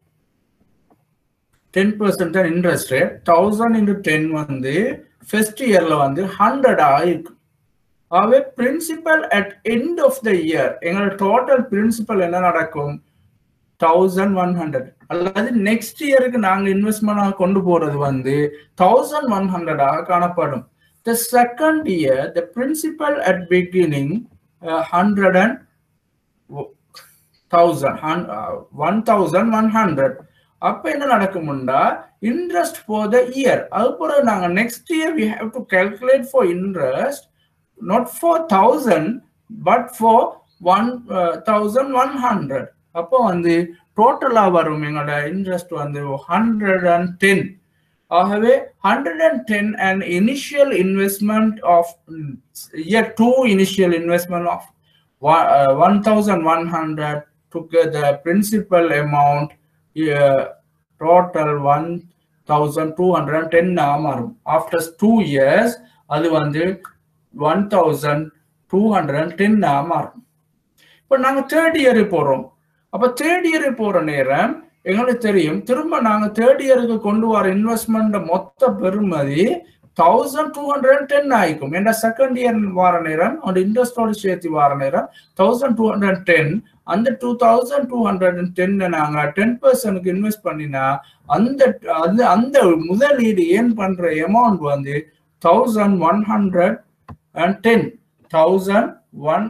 டென் பர்சன்ட் தான் interest rate thousand into ten வந்து ஃபர்ஸ்ட் இயர்ல வந்து ஹண்ட்ரடா இருக்கு ஆகவே principal at end of the year எங்களோட டோட்டல் பிரின்சிபல் என்ன நடக்கும் தௌசண்ட் ஒன் ஹண்ட்ரட் அல்லது நெக்ஸ்ட் இயருக்கு நாங்க இன்வெஸ்ட்மெண்ட் கொண்டு போறது வந்து தௌசண்ட் ஒன் ஹண்ட்ரடாக காணப்படும் the second year the principal at beginning hundred and thousand one thousand one hundred அப்ப என்ன நடக்கும்டா இன்ட்ரெஸ்ட் ஃபார் த இயர் அது பிறகு நாங்க next year we have to calculate for interest not for thousand but for one thousand one hundred அப்போ வந்து டோட்டலா வரும் எங்களோட இன்ட்ரெஸ்ட் வந்து ஹண்ட்ரட் அண்ட் டென் ஆகவே hundred and ten and initial investment of year two initial investment of one thousand one hundred together principal amount total one thousand two hundred and ten மாறும் after two years அது வந்து one thousand two hundred and ten மாறும் இப்போ நாங்கள் third year போகிறோம் அப்போ third year போகிற நேரம் எங்களுக்கு தெரியும் திரும்ப நாங்கள் தேர்ட் இயருக்கு கொண்டு வர இன்வெஸ்ட்மெண்ட் மொத்த பெருமதி thousand two hundred and ten ஆயிக்கும் ஏன்னா செகண்ட் இயர் வார நேரம் அந்த இன்ட்ரெஸ்டோட சேர்த்து வார நேரம் thousand two hundred and ten அந்த two thousand two hundred and டென்னை நாங்கள் டென் பர்சன்ட்க்கு இன்வெஸ்ட் பண்ணினா அந்த அந்த அந்த முதலீடு ஏன் பண்ற அமௌண்ட் வந்து thousand one hundred and ten thousand one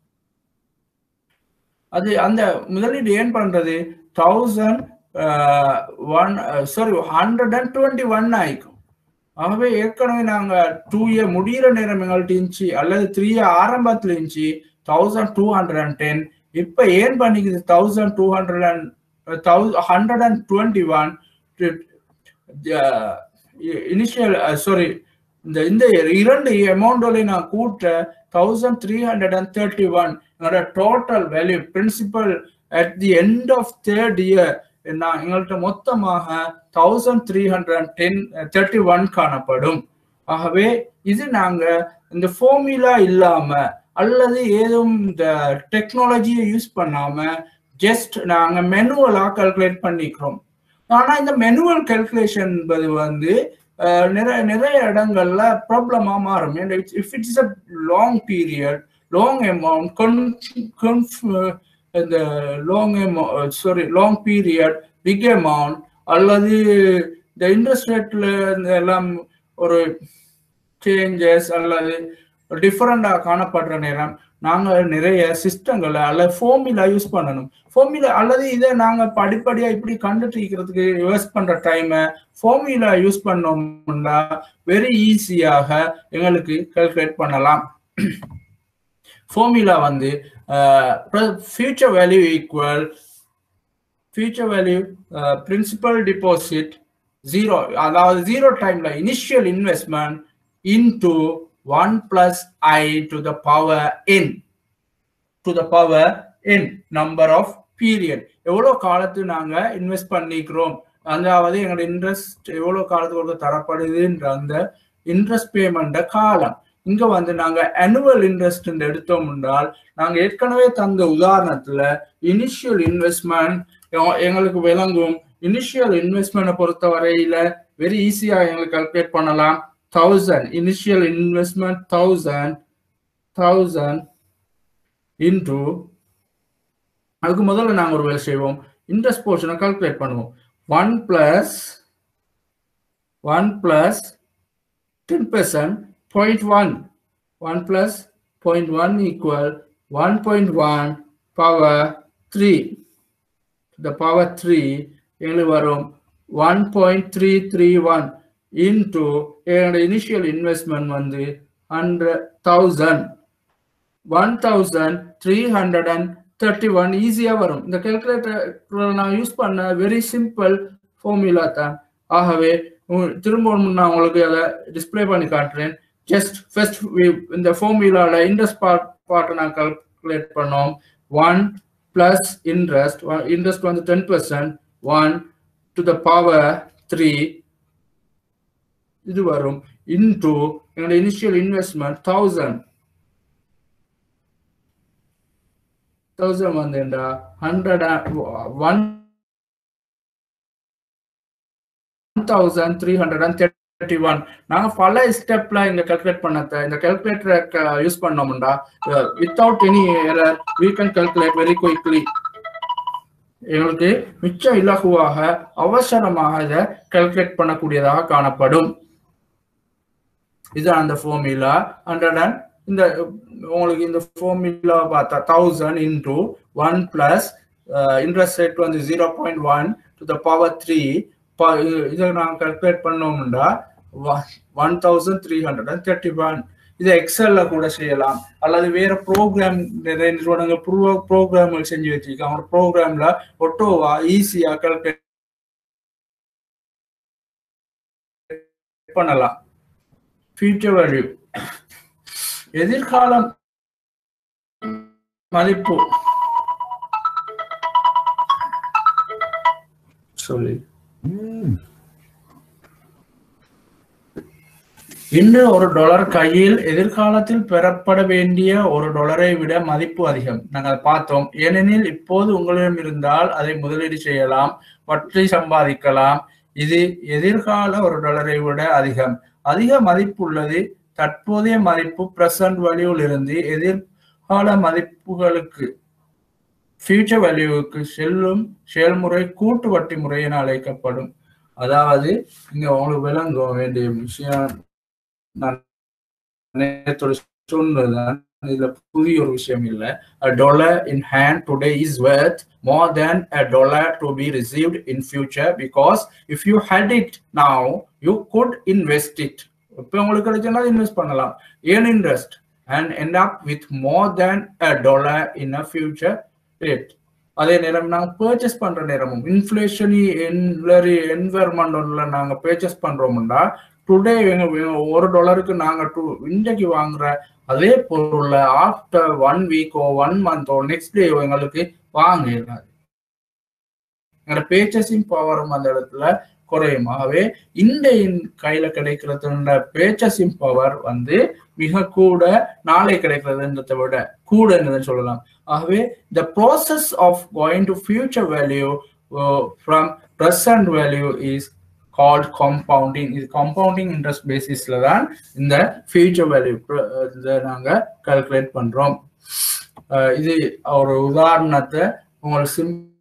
அது அந்த முதலீடு ஏன் பண்றது thousand one sorry hundred and twenty one ஆயிக்கும் ஆகவே ஏற்கனவே நாங்க டூ இயர் முடிகிற நேரம் எங்கள்கிட்ட இருந்துச்சு அல்லது த்ரீ இயர் ஆரம்பத்துல இருந்துச்சு thousand two hundred and ten இப்ப ஏன் பண்ணிக்குது thousand two hundred and thousand hundred and twenty one initial sorry இந்த இந்த இரண்டு அமௌண்டோட நான் கூட்ட thousand three hundred and thirty one என்னோட total value principal at the end of third year நான் எங்கள்கிட்ட மொத்தமாக thousand three hundred and ten thirty one காணப்படும் ஆகவே இது நாங்க இந்த ஃபார்முலா இல்லாம அல்லது ஏதும் இந்த டெக்னாலஜியை யூஸ் பண்ணாம ஜஸ்ட் நாங்க மெனுவலா கால்குலேட் பண்ணிக்கிறோம் ஆனா இந்த மெனுவல் கால்குலேஷன் என்பது வந்து நிறைய நிறைய இடங்கள்ல ப்ராப்ளமா மாறும் if it's a long period long amount இந்த long amount sorry long period big amount அல்லது இந்த இன்ட்ரெஸ்ட் ரேட்ல எல்லாம் ஒரு சேஞ்சஸ் அல்லது டிஃப்ரெண்டாக காணப்படுற நேரம் நாங்கள் நிறைய சிஸ்டங்களை அல்லது ஃபோமிலா யூஸ் பண்ணணும் ஃபோமிலா அல்லது இதை நாங்கள் படிப்படியாக இப்படி கண்டுபிடிக்கிறதுக்கு யூஸ் பண்ணுற டைமை ஃபோமிலா யூஸ் பண்ணோம்னா வெரி ஈஸியாக எங்களுக்கு கால்குலேட் பண்ணலாம் ஃபார்முலா வந்து future value equal future value principal deposit zero அதாவது ஜீரோ டைம்ல initial investment into one plus I to the power N to the power N number of period எவ்வளோ காலத்து நாங்க இன்வெஸ்ட் பண்ணிக்கிறோம் அதாவது எங்களோட இன்ட்ரெஸ்ட் எவ்வளோ காலத்துக்கு தரப்படுதுன்ற அந்த இன்ட்ரெஸ்ட் பேமெண்ட காலம் இங்க வந்து நாங்க அனுவல் இன்ட்ரெஸ்ட் எடுத்தோம் என்றால் நாங்க ஏற்கனவே தந்த உதாரணத்துல இனிஷியல் இன்வெஸ்ட்மெண்ட் எங்களுக்கு விளங்கும் இனிஷியல் இன்வெஸ்ட்மெண்ட்டை பொறுத்த வரையில வெரி ஈஸியா எங்களுக்கு கால்குலேட் பண்ணலாம் thousand initial investment thousand thousand into அதுக்கு முதல்ல நாங்கள் ஒரு வேலை செய்வோம் இன்ட்ரெஸ்ட் போர்ஷனை கால்குலேட் பண்ணுவோம் one plus one plus ten percent point one one plus point one equal one point one power three the power three எங்களுக்கு வரும் one point three three one into என்னோட இனிஷியல் இன்வெஸ்ட்மெண்ட் வந்து hundred thousand one thousand three hundred and thirty one ஈஸியாக வரும் இந்த calculator நான் use பண்ண very simple formula தான் ஆகவே திரும்ப நான் உங்களுக்கு அதை டிஸ்பிளே பண்ணி காட்டுறேன் ஜஸ்ட் ஃபர்ஸ்ட் இந்த ஃபார்முலாவில் இன்ட்ரெஸ்ட் பார்ட் பார்ட்டை நான் கால்குலேட் பண்ணோம் ஒன் பிளஸ் இன்ட்ரெஸ்ட் இன்ட்ரெஸ்ட் வந்து ten percent one to the power three இது வரும் இன்டூ என்னோட இனிஷியல் இன்வெஸ்ட்மெண்ட் தௌசண்ட் தௌசண்ட் வந்துண்டா hundred one thousand three hundred and thirty one நாங்க பல ஸ்டெப்ல இங்க கால்குலேட் பண்ணத இந்த கால்குலேட்டரை யூஸ் பண்ணோம்டா without any error we can calculate very quickly எங்களுக்கு மிச்சம் இலகுவாக அவசரமாக இதை கால்குலேட் பண்ணக்கூடியதாக காணப்படும் இது அந்த ஃபார்முலா ஹண்ட்ரட் அண்ட் இந்த உங்களுக்கு இந்த ஃபார்முலா பார்த்தா thousand into one plus interest rate வந்து zero point one to to the power three இதை நாங்கள் கல்குலேட் பண்ணோம்னா one thousand three hundred and thirty one இதை எக்ஸல்ல கூட செய்யலாம் அல்லது வேற ப்ரோக்ராம் நிறைய நிறுவனங்கள் ப்ரோக்ராம்கள் செஞ்சு வச்சிருக்காங்க அவங்க ப்ரோக்ராம்ல ஒட்டோவா ஈஸியா கல்குலேட் பண்ணலாம் ஃபியூச்சர் வேல்யூ எதிர்காலம் மதிப்பு சொல்லி இன்று ஒரு டாலர் கையில் எதிர்காலத்தில் பெறப்பட வேண்டிய ஒரு டாலரை விட மதிப்பு அதிகம் நாங்கள் பார்த்தோம் ஏனெனில் இப்போது உங்களிடம் இருந்தால் அதை முதலீடு செய்யலாம் வற்றி சம்பாதிக்கலாம் இது எதிர்கால ஒரு டாலரை விட அதிகம் அதிக மதிப்பு உள்ளது தற்போதைய மதிப்பு பிரசன்ட் வேல்யூவில் இருந்து எதிர்கால மதிப்புகளுக்கு ஃபியூச்சர் வேல்யூவுக்கு செல்லும் செயல்முறை கூட்டு வட்டி முறை என அழைக்கப்படும் அதாவது இங்க உங்களுக்கு விளங்க வேண்டிய விஷயம் நான் நேற்று சொன்னதுதான் இதுல புதிய ஒரு விஷயம் இல்லை a dollar in hand today is worth more than a dollar to be received in future because if you had it now you could invest it இப்போ உங்களுக்கு கிடைச்சா இன்வெஸ்ட் பண்ணலாம் ஏன் interest and end up with more than a dollar in a future rate அதே நேரம் நாங்க purchase பண்ற நேரமும் இன்ஃபிளேஷன் என்வரன்மெண்ட்ல நாங்க பர்ச்சேஸ் பண்றோம்னா டுடே ஒரு டாலருக்கு நாங்க டூ இன்றைக்கு வாங்குற அதே பொருள்ல ஆஃப்டர் ஒன் வீக்கோ ஒன் மந்தோ நெக்ஸ்ட் டே எங்களுக்கு வாங்க இயலாது எங்களோட பேச்சஸிங் பவரும் அந்த இடத்துல குறையும் ஆகவே இந்த கையில கிடைக்கிறதுன்ற பேச்சஸிங் பவர் வந்து மிக கூட நாளை கிடைக்கிறதுன்றதை விட கூட என்னதுன்னு சொல்லலாம் ஆகவே the process of going to future value from present value is called compounding இது காம்பவுண்டிங் இன்ட்ரெஸ்ட் பேசிஸ்ல தான் இந்த ஃபியூச்சர் வேல்யூ இதை நாங்க கால்குலேட் பண்றோம் இது ஒரு உதாரணத்தை உங்களுக்கு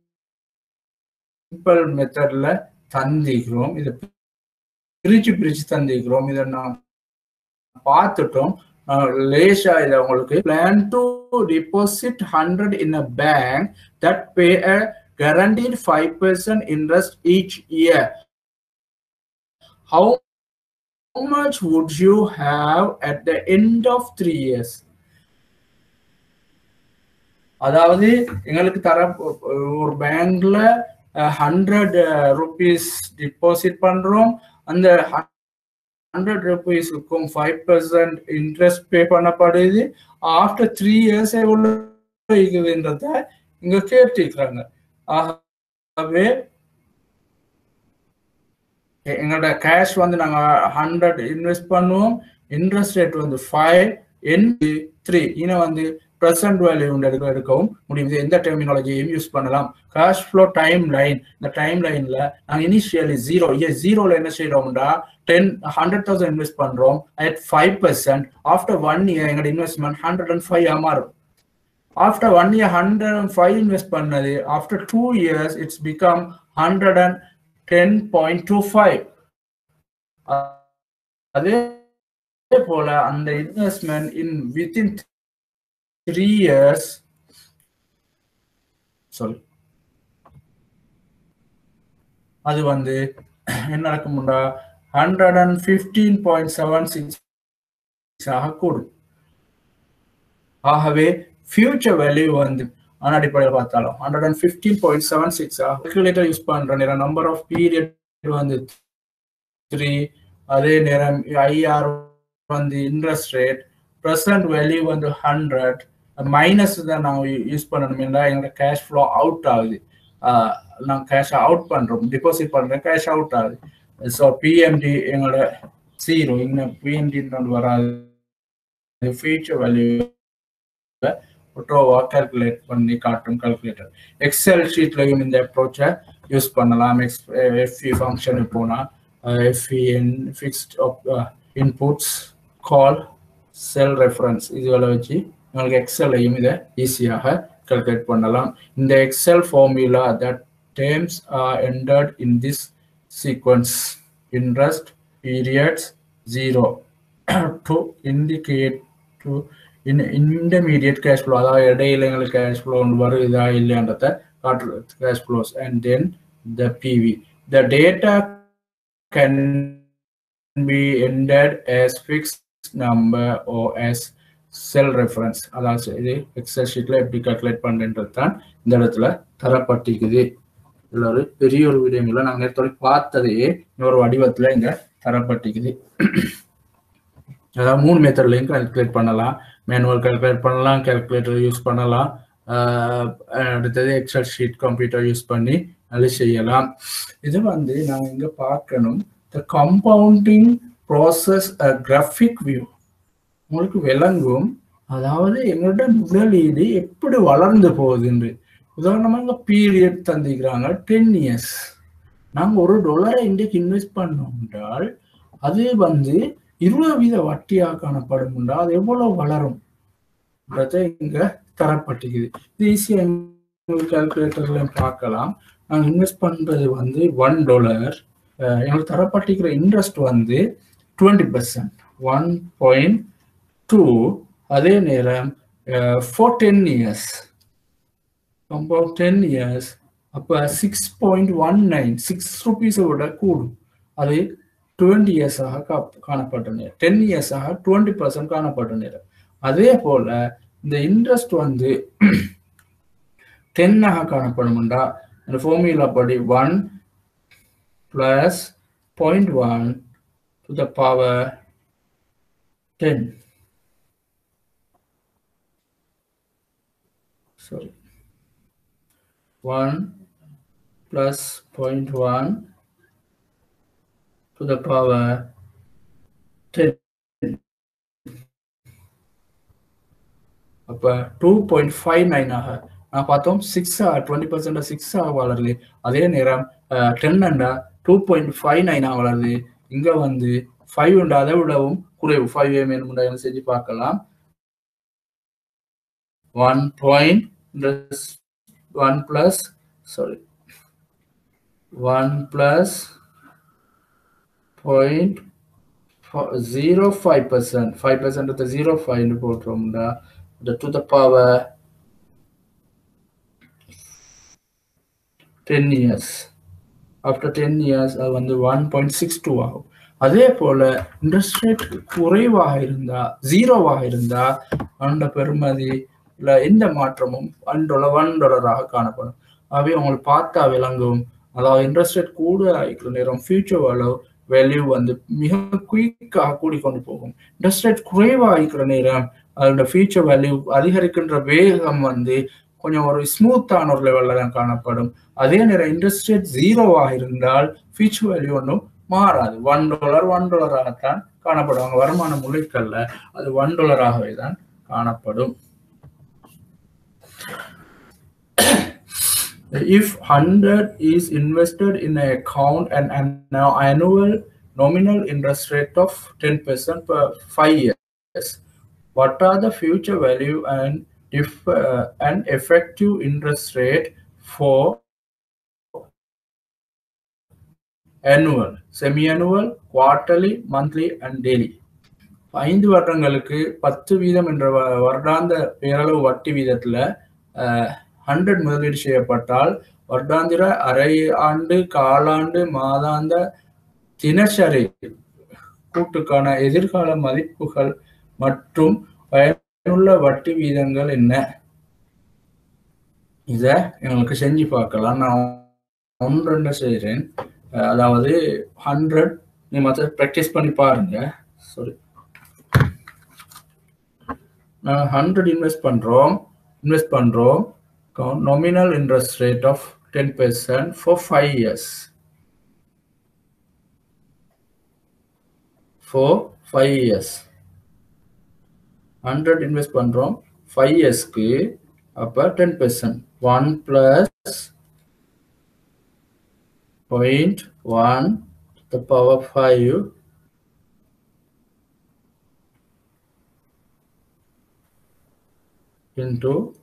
சிம்பிள் மெத்தட்ல தந்திக்கிறோம் இதை பிரிச்சு பிரிச்சு தந்திக்கிறோம் இதை நான் பார்த்துட்டோம் லேஷா இதை உங்களுக்கு plan to deposit hundred in a bank that pay a guaranteed 5% interest each year. How much would you have at the end of three years? அதாவது எங்களுக்கு தர ஒரு பேங்க்ல ஹண்ட்ரட் ருபீஸ் டிபாசிட் பண்றோம் அந்த ஹண்ட்ரட் ருபீஸுக்கும் ஃபைவ் பர்சன்ட் இன்ட்ரெஸ்ட் பே பண்ணப்படுது after three years எவ்வளோ இருக்குதுன்றத இங்க கேட்டிருக்கிறாங்க ஆகவே எங்களோட கேஷ் வந்து நாங்க ஹண்ட்ரட் இன்வெஸ்ட் பண்ணுவோம் இன்ட்ரெஸ்ட் ரேட் வந்து ஃபைவ் என் த்ரீ இன்னும் வந்து ப்ரெசன்ட் வேல்யூ எடுக்க எடுக்கவும் முடியும் எந்த டெர்மினாலஜியும் யூஸ் பண்ணலாம் கேஷ் ஃப்ளோ டைம் லைன் இந்த டைம் லைன்ல நாங்கள் இனிஷியலி ஜீரோ ஏ ஜீரோல என்ன செய்யறோம்டா டென் ஹண்ட்ரட் தௌசண்ட் இன்வெஸ்ட் பண்றோம் at five percent after one year எங்களோட இன்வெஸ்ட்மெண்ட் ஹண்ட்ரட் அண்ட் ஃபைவ் மாறும் after one year hundred and five invest பண்ணது after two years it's become hundred and ten point two five அதே போல அந்த investment in within three years சொல் அது வந்து என்ன நடக்கும்டா hundred and fifteen point seven six ஆக கூடும் ஆகவே ஃபியூச்சர் வேல்யூ வந்து ஆன அடிப்படையில் பார்த்தாலும் hundred and fifteen point seven six calculator use பண்ற நேரம் நம்பர் ஆஃப் பீரியட் வந்து த்ரீ அதே நேரம் ஐஆர் வந்து இன்ட்ரெஸ்ட் ரேட் ப்ரெசன்ட் வேல்யூ வந்து ஹண்ட்ரட் மைனஸ் தான் நாங்கள் யூஸ் பண்ணணும்னா எங்களோட கேஷ் ஃப்ளோ அவுட் ஆகுது நாங்கள் கேஷ் அவுட் பண்ணுறோம் டிபாசிட் பண்ணுறோம் கேஷ் அவுட் ஆகுது ஸோ பிஎம்டி எங்களோட ஜீரோ இங்கே பிஎம்டின்னு வராது ஃபியூச்சர் வேல்யூ ஒட்டோவா கால்குலேட் பண்ணி காட்டும் கால்குலேட்டர் எக்ஸல் ஷீட்லையும் இந்த அப்ரோச்சை யூஸ் பண்ணலாம் எக்ஸ் எஃப்இ ஃபங்க்ஷனுக்கு போனால் எஃப்இஎன் ஃபிக்ஸ்ட் இன்புட்ஸ் கால் செல் ரெஃபரன்ஸ் இதுகளை வச்சு உங்களுக்கு எக்ஸலையும் இதை ஈஸியாக கால்குலேட் பண்ணலாம் இந்த excel formula that terms are entered in this sequence interest periods zero to indicate to in intermediate cash flow அதாவது இடையில எங்களுக்கு கேஷ் ஃப்ளோ ஒன்று வருதா இல்லையான்றத காட்டுறது cash flows and then the PV. The data can be entered as fixed number or as cell reference. அதாவது இது XL ஷீட்ல எப்படி கால்குலேட் பண்ணுன்றது தான் இந்த இடத்துல தரப்பட்டிருக்குது இதுல ஒரு பெரிய ஒரு விடயங்களை நாங்கள் நேரத்தோட பார்த்ததையே இன்னொரு வடிவத்துல இங்க தரப்பட்டிருக்குது அதாவது மூணு மெத்தட்லையும் கால்குலேட் பண்ணலாம் மேனுவல் கால்குலேட் பண்ணலாம் கால்குலேட்டர் யூஸ் பண்ணலாம் ஆஹ் அடுத்தது எக்ஸல் ஷீட் கம்ப்யூட்டர் யூஸ் பண்ணி அது செய்யலாம் இது வந்து நாங்கள் இங்க பார்க்கணும் the compounding process graphic view உங்களுக்கு விளங்கும் அதாவது எங்கள்கிட்ட முதலீடு எப்படி வளர்ந்து போகுதுன்னு உதாரணமா இங்க பீரியட் தந்திக்கிறாங்க டென் இயர்ஸ் நாங்க ஒரு டாலரை இன்றைக்கு இன்வெஸ்ட் பண்ணோம் என்றால் அது வந்து இருபது வீத வட்டியாக காணப்படும் என்றால் அது எவ்வளவு வளரும் இங்க தரப்பட்டிருக்குது இது ஈஸியாக எங்களுக்கு கால்குலேட்டர்லையும் பார்க்கலாம் நாங்கள் இன்வெஸ்ட் பண்றது வந்து ஒன் டாலர் எங்களுக்கு தரப்பட்டிருக்கிற இன்ட்ரெஸ்ட் வந்து twenty percent one point two அதே நேரம் four ten years compound ten years அப்போ six point one nine six ருபீஸை விட கூடும் அது டுவெண்ட்டி இயர்ஸாக கா காணப்பட்ட நேரம் டென் இயர்ஸாக டுவெண்ட்டி பர்சன்ட் காணப்பட்ட நேரம் அதே போல இந்த இன்ட்ரெஸ்ட் வந்து டென்னாக காணப்படும்டா இந்த ஃபார்முலா படி one plus point one to the power ten sorry 1 plus 0.1 to the power 10 அப்ப டூ பாயிண்ட் ஃபைவ் நைன் ஆக நான் பார்த்தோம் சிக்ஸ் ஆ டுவெண்ட்டி பர்சன்ட் சிக்ஸ் ஆக வளருது அதே நேரம் டென் அண்டா டூ பாயிண்ட் ஃபைவ் நைன் ஆக வளருது இங்க வந்து ஃபைவ் உண்டு அதை விடவும் குறைவு ஃபைவ் எம் என்ன செஞ்சு பார்க்கலாம் one point this 1 plus sorry 1 plus point zero five percent five percent of the zero five from the, the to the power 10 years after 10 years அது வந்து ஒன் பாயிண்ட் சிக்ஸ் டூ ஆகும் அதே போல interest rate குறைவாக இருந்தா ஜீரோவாக இருந்தா அந்த பெருமதி இல்ல எந்த மாற்றமும் ஒன் டாலர் ஒன் டாலராக காணப்படும் ஆகவே உங்களுக்கு பார்த்தா விளங்கும் அதாவது இன்ட்ரெஸ்ட் ரேட் கூட ஆகிக்கிற நேரம் ஃபியூச்சர் வேல்யூ வேல்யூ வந்து மிக குயிக்காக கூடிக்கொண்டு போகும் இன்ட்ரெஸ்ட் ரேட் குறைவாகிக்கிற நேரம் அதோட ஃபியூச்சர் வேல்யூ அதிகரிக்கின்ற வேகம் வந்து கொஞ்சம் ஒரு ஸ்மூத்தான ஒரு லெவல்ல தான் காணப்படும் அதே நேரம் இன்ட்ரெஸ்ட் ரேட் ஜீரோவாக இருந்தால் ஃபியூச்சர் வேல்யூ ஒன்றும் மாறாது ஒன் டாலர் ஒன் டாலராகத்தான் காணப்படும் வருமானம் முளைக்கல்ல அது ஒன் டாலராகவே தான் காணப்படும் if 100 is invested in an account and an annual nominal interest rate of 10% per 5 years what are the future value and if uh, an effective interest rate for annual semi-annual quarterly monthly and daily ஐந்து வருடங்களுக்கு பத்து வீதம் என்ற வருடாந்த பேரளவு வட்டி வீதத்துல hundred முதலீடு செய்யப்பட்டால் வருடாந்திர அரை ஆண்டு காலாண்டு மாதாந்த தினசரி கூட்டுக்கான எதிர்கால மதிப்புகள் மற்றும் பயனுள்ள வட்டி வீதங்கள் என்ன இத எங்களுக்கு செஞ்சு பார்க்கலாம் நான் ஒன்று செய்கிறேன் அதாவது ஹண்ட்ரட் நீ மற்ற ப்ராக்டிஸ் பண்ணி பாருங்க சாரி நான் ஹண்ட்ரட் இன்வெஸ்ட் பண்றோம் இன்வெஸ்ட் பண்றோம் nominal interest rate of 10% for 5 years. For 5 years. 100 invest பண்றோம் 5 இயர்ஸ்க்கு அப்ப 10% 1 plus 0.1 to the power 5 into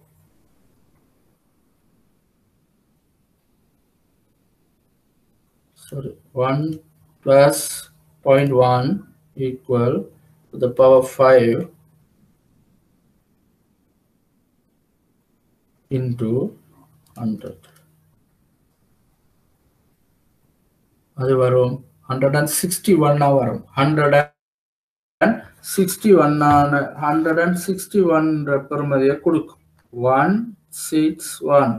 sorry 1 plus 0.1 equal to the power 5 into 100 அது வரும் ஹண்ட்ரட் அண்ட் சிக்ஸ்டி ஒன்னா வரும் ஹண்ட்ரட் அண்ட் சிக்ஸ்டி ஒன்னான ஹண்ட்ரட் அண்ட் சிக்ஸ்டி ஒன்ற பெறுமதியை கொடுக்கும் ஒன் சிக்ஸ் ஒன்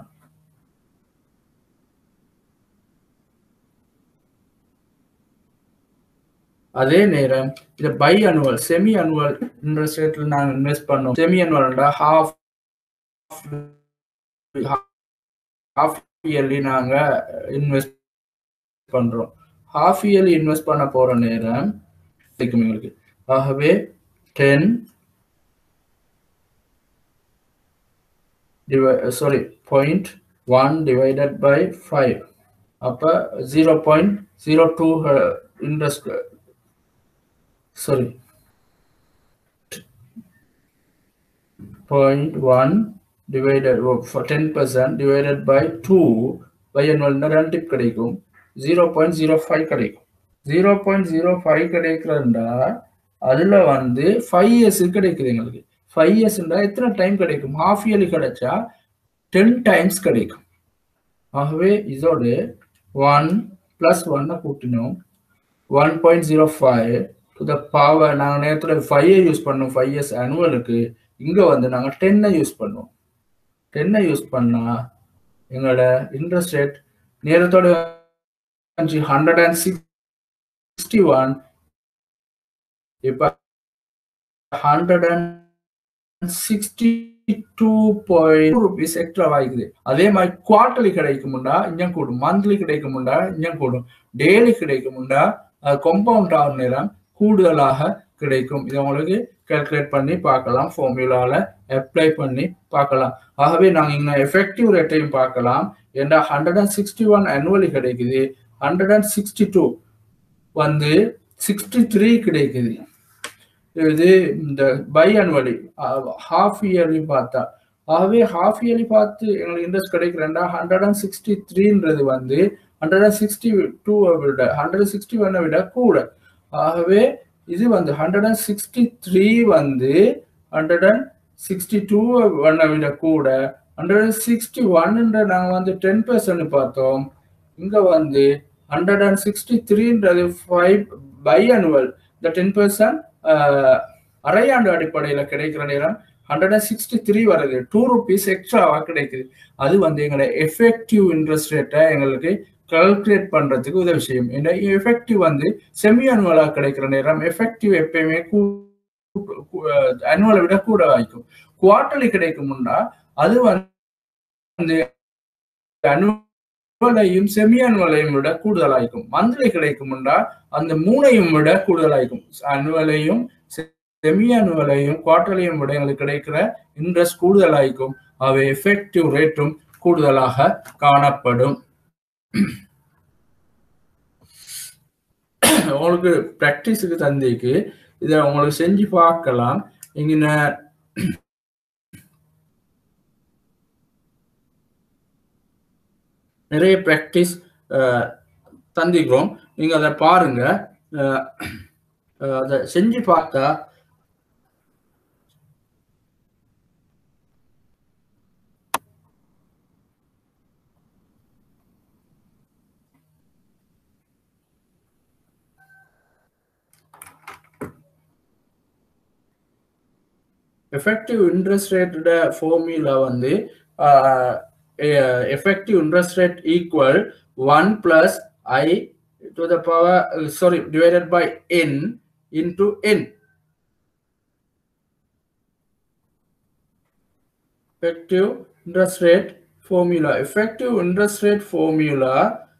அதே நேரம் இது biannual semiannual interest ரேட்ல நாங்கள் இன்வெஸ்ட் பண்ணோம் செமி அனுவல்டா ஹாஃப் ஹாஃப் இயர்லி நாங்க இன்வெஸ்ட் பண்றோம் ஹாஃப் இயர்லி இன்வெஸ்ட் பண்ண போற நேரம் கிடைக்கும் எங்களுக்கு ஆகவே ten sorry point one divided by five அப்போ zero point zero two interest sorry 0.1 divided for 10% divided by 2 by annual ரெண்டு கிடைக்கும் 0.05 கிடைக்கும் 0.05 கிடைக்கிறண்டா அதுல வந்து ஃபைவ் இயர்ஸ் கிடைக்குது எங்களுக்கு ஃபைவ் இயர்ஸ்ன்றா எத்தனை டைம் கிடைக்கும் ஹாஃப் இயர்லி கிடைச்சா டென் டைம்ஸ் கிடைக்கும் ஆகவே இதோட ஒன் பிளஸ் ஒன்னை கூட்டினோம் one point zero five to the power நாங்கள் நேரத்தில் ஃபைவ் யூஸ் பண்ணோம் ஃபைவ் இயர்ஸ் அனுவலுக்கு இங்கே வந்து நாங்கள் டென்னை யூஸ் பண்ணோம் டென்னை யூஸ் பண்ணால் எங்களோட இன்ட்ரெஸ்ட் ரேட் நேரத்தோட ஹண்ட்ரட் அண்ட் சிக்ஸ்டி ஒன் இப்போ hundred and sixty two point rupees extra வாய்க்குது அதே மாதிரி குவார்டர்லி கிடைக்குமுண்டா இன்னும் கூடும் மந்த்லி கிடைக்குமுண்டா இன்னும் கூடும் டெய்லி கிடைக்குமுண்டா கொம்பவுண்ட் ஆகிற நேரம் கூடுதலாக கிடைக்கும் இதை உங்களுக்கு கால்குலேட் பண்ணி பார்க்கலாம் ஃபார்முலாவில் அப்ளை பண்ணி பார்க்கலாம் ஆகவே நாங்கள் இங்கே எஃபெக்டிவ் ரேட்டையும் பார்க்கலாம் ஏன்னா hundred and sixty one annually கிடைக்குது ஹண்ட்ரட் அண்ட் சிக்ஸ்டி டூ வந்து சிக்ஸ்டி த்ரீ கிடைக்குது இது இந்த பை அனுவலி ஹாஃப் இயர்லி பார்த்தா ஆகவே ஹாஃப் இயர்லி பார்த்து எங்களுக்கு இன்ட்ரெஸ்ட் கிடைக்கிறேன்டா ஹண்ட்ரட் அண்ட் சிக்ஸ்டி த்ரீன்றது வந்து ஹண்ட்ரட் அண்ட் சிக்ஸ்டி டூவை விட ஹண்ட்ரட் சிக்ஸ்டி ஒன்னை விட கூட ஆகவே இது வந்து ஹண்ட்ரட் அண்ட் சிக்ஸ்டி த்ரீ வந்து ஹண்ட்ரட் அண்ட் சிக்ஸ்டி டூ ஒன்னை விட கூட ஹண்ட்ரட் அண்ட் சிக்ஸ்டி ஒன்ன்ற நாங்கள் வந்து டென் பர்சன்ட் பார்த்தோம் இங்கே வந்து ஹண்ட்ரட் அண்ட் சிக்ஸ்டி த்ரீன்றது ஃபைவ் பை அனுவல் இந்த டென் பர்சன்ட் அரையாண்டு அடிப்படையில் கிடைக்கிற நேரம் ஹண்ட்ரட் அண்ட் சிக்ஸ்டி த்ரீ வருது டூ ருபீஸ் எக்ஸ்ட்ராவாக கிடைக்குது அது வந்து எங்களோட எஃபெக்டிவ் இன்ட்ரெஸ்ட் ரேட்டை எங்களுக்கு கால்குலேட் பண்றதுக்கு உதவி செய்யும் ஏன்னா எஃபெக்டிவ் வந்து செமி அனுவலா கிடைக்கிற நேரம் எஃபெக்டிவ் எப்பயுமே அனுவலை விட கூட வாய்க்கும் குவார்டர்லி கிடைக்கும்னா அது வந்து அனுவலையும் செமி அனுவலையும் விட கூடுதலாய்க்கும் மந்த்லி கிடைக்கும்னா அந்த மூணையும் விட கூடுதலாய்க்கும் அனுவலையும் செமி அனுவலையும் குவார்டர்லியும் விட எங்களுக்கு கிடைக்கிற இன்ட்ரெஸ்ட் கூடுதலாய்க்கும் அவை எஃபெக்டிவ் ரேட்டும் கூடுதலாக காணப்படும் உங்களுக்கு ப்ராக்டிஸுக்கு தந்திக்கு இதை உங்களுக்கு செஞ்சு பார்க்கலாம் இங்க நிறைய ப்ராக்டிஸ் தந்திக்கிறோம் நீங்க அதை பாருங்க அதை செஞ்சு பார்த்தா எஃபெக்டிவ் இன்ட்ரெஸ்ட் ரேட்டோட ஃபார்முலா வந்து effective interest rate equal one plus I to the power sorry divided by n into n effective interest rate formula effective interest rate formula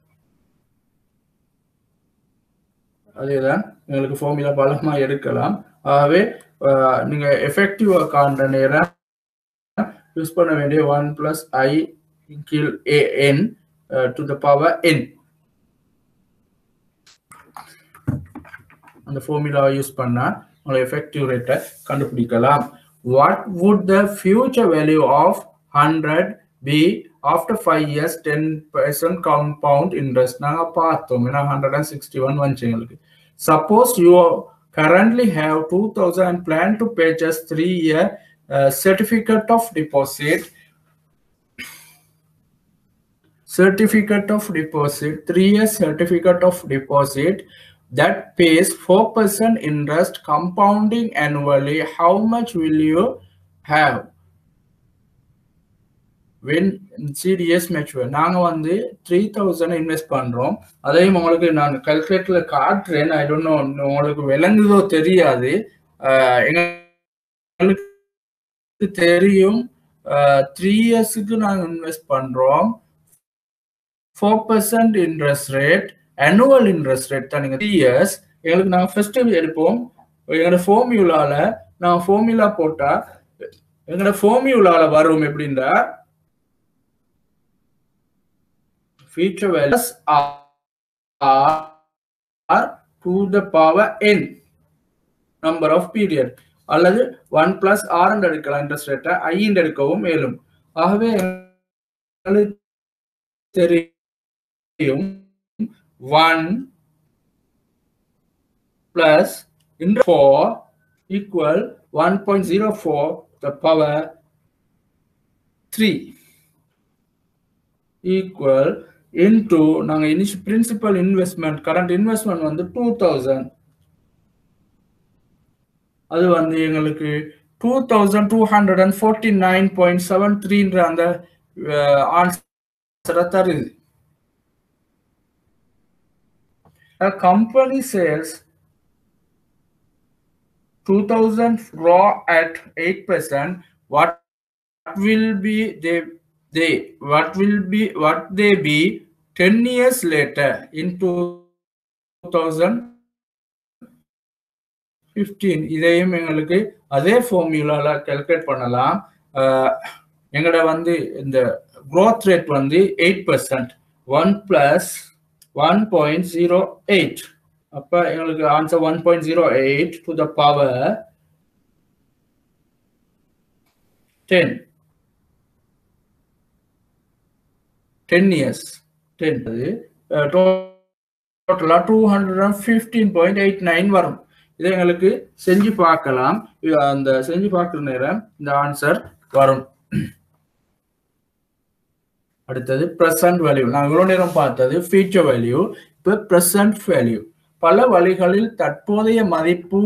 அதேதான் எங்களுக்கு ஃபார்முலா பலமா எடுக்கலாம் ஆகவே நீங்க எஃபெக்டிவா காண்ற நேரம் யூஸ் பண்ண வேண்டிய ஒன் பிளஸ் ஐ கீழ் ஏ என் டு த பவர் என் அந்த ஃபார்முலாவை யூஸ் பண்ணா உங்களை எஃபெக்டிவ் ரேட்டை கண்டுபிடிக்கலாம் what would the future value of hundred be after five years ten percent compound interest நாங்கள் பார்த்தோம் ஏன்னா ஹண்ட்ரட் அண்ட் சிக்ஸ்டி ஒன் வந்துச்சு எங்களுக்கு suppose you currently have 2000 and plan to purchase three year uh, certificate of deposit certificate of deposit, three years certificate of deposit that pays 4% interest compounding annually. How much will you have? when CDS mature நாங்க வந்து three thousand invest பண்றோம் அதையும் உங்களுக்கு நான் கல்குலேட்டர்ல காட்டுறேன் I don't know உங்களுக்கு விளங்குதோ தெரியாது அஹ் எங்களுக்கு தெரியும் த்ரீ இயர்ஸுக்கு நாங்க இன்வெஸ்ட் பண்றோம் four percent interest rate annual interest rate தான் நீங்க த்ரீ இயர்ஸ் எங்களுக்கு நாங்க ஃபர்ஸ்ட் எடுப்போம் எங்களோட ஃபார்மியூலால நான் ஃபார்முலா போட்டா எங்களோட ஃபார்மியூலால வரும் எப்படின்னா future values are, are to the power n number of period அல்லது ஒன் பிளஸ் ஆர் எடுக்கலாம் இன்ட்ரெஸ்ட் ரேட்டை ஐ எடுக்கவும் மேலும் ஆகவே எங்களுக்கு தெரியும் one plus interest four equal one point zero four the power three equal into நாங்க இனிஷி பிரின்சிபல் இன்வெஸ்ட்மெண்ட் கரண்ட் இன்வெஸ்ட்மெண்ட் வந்து டூ தௌசண்ட் அது வந்து எங்களுக்கு two thousand two hundred and forty nine point seven த்ரீன்ற அந்த ஆன்சரை தருது கம்பெனி சேல்ஸ் டூ தௌசண்ட் ரா at eight percent what will be they they what will be what they be 10 years later in 2015 இதையும் எங்களுக்கு அதே ஃபார்முலால கால்குலேட் பண்ணலாம் எங்கட வந்து இந்த growth ரேட் வந்து eight percent one plus one point zero eight அப்ப எங்களுக்கு answer one point zero eight to the power ten ten years ten அது டோட்டலாக two hundred and fifteen point eight nine வரும் இதை எங்களுக்கு செஞ்சு பார்க்கலாம் அந்த செஞ்சு பார்க்குற நேரம் இந்த ஆன்சர் வரும் அடுத்தது ப்ரெசன்ட் வேல்யூ நான் இவ்வளோ நேரம் பார்த்தது ஃபியூச்சர் வேல்யூ இப்போ ப்ரெசன்ட் வேல்யூ பல வழிகளில் தற்போதைய மதிப்பு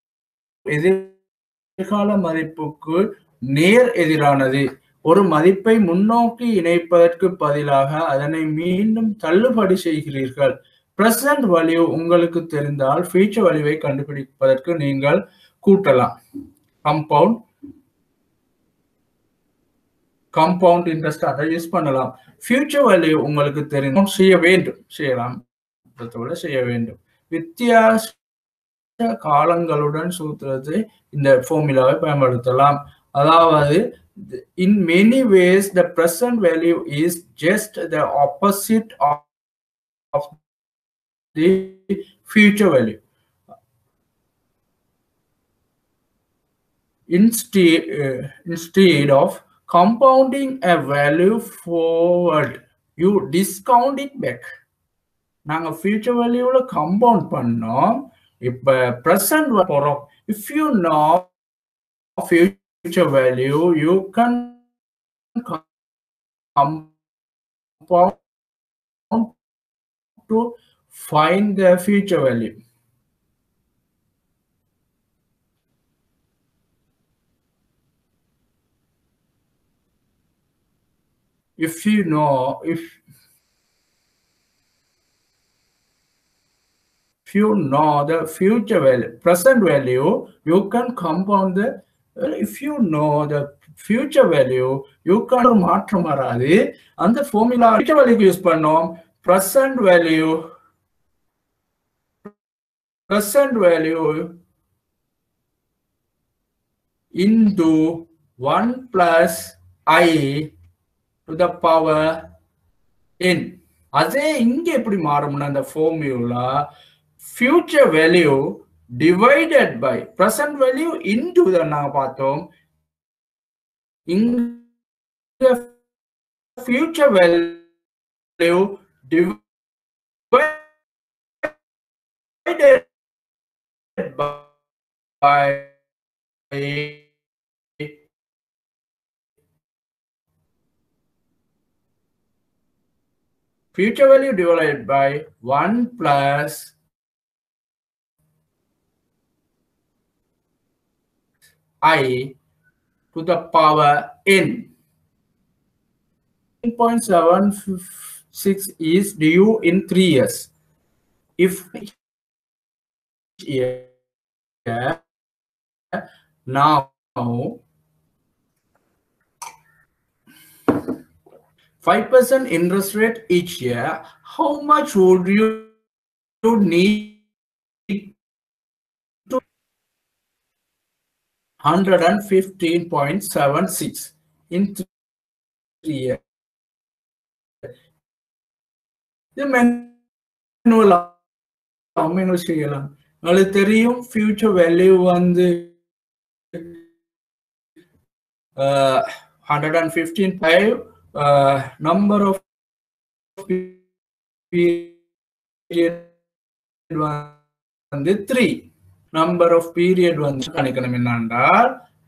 எதிர்கால மதிப்புக்கு நேர் எதிரானது ஒரு மதிப்பை முன்னோக்கி இணைப்பதற்கு பதிலாக அதனை மீண்டும் தள்ளுபடி செய்கிறீர்கள் பிரசன்ட் வேல்யூ உங்களுக்கு தெரிந்தால் ஃபியூச்சர் வேல்யூவை கண்டுபிடிப்பதற்கு நீங்கள் கூட்டலாம் கம்பவுண்ட் கம்பவுண்ட் இன்ட்ரெஸ்ட் அதை யூஸ் பண்ணலாம் ஃபியூச்சர் வேல்யூ உங்களுக்கு தெரியும் செய்ய வேண்டும் செய்யலாம் செய்ய வேண்டும் வித்தியாச காலங்களுடன் சூத்திரத்தை இந்த ஃபார்முலாவை பயன்படுத்தலாம் அதாவது in many ways the present value is just the opposite of, of the future value instead uh, instead of compounding a value forward you discount it back நாங்க ஃபியூச்சர் வேல்யூல கம்பவுண்ட் பண்ணோம் இப்ப பிரசன்ட் போறோம் if you know future value, you can compound to find the future value. If you know, if if you know the future value, present value, you can compound the well, if you know the future value you can மாற்றம் வராது அந்த formula future value use பண்ணோம் present value present value into 1 plus i to the power n அதே இங்க எப்படி மாறும்னா அந்த formula future value divided by present value into the நாங்க பார்த்தோம் இங்க future value divided by future value divided by 1 plus i to the power n. 9.76 is due in 3 years. If year now 5% interest rate each year, how much would you you need to 115.76 in three years? இது manual manual செய்யலாம் உங்களுக்கு தெரியும் future value வந்து hundred and fifteen five number of வந்து three number of period வந்து கணிக்கணும் என்னென்றால்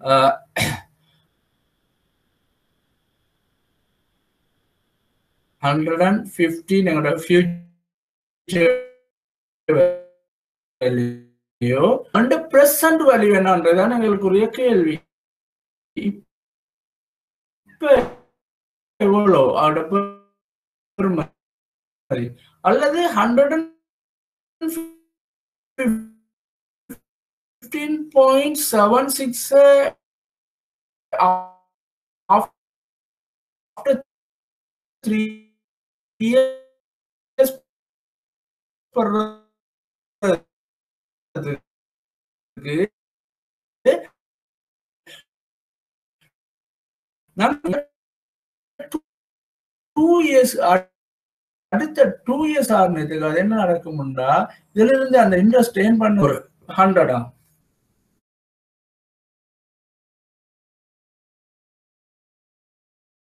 hundred and fifteen எங்களோட future value and present value என்னன்றதுதான் எங்களுக்குரிய கேள்வி இப்ப எவ்வளோ அதோட பெருமை அல்லது hundred and fifteen point seven six after three years two years அடுத்த டூ இயர்ஸ் ஆனதுக்கு அது என்ன நடக்கும்னா இதுல இருந்து அந்த இன்ட்ரெஸ்ட் ஏன் பண்ண ஒரு ஹண்ட்ரடா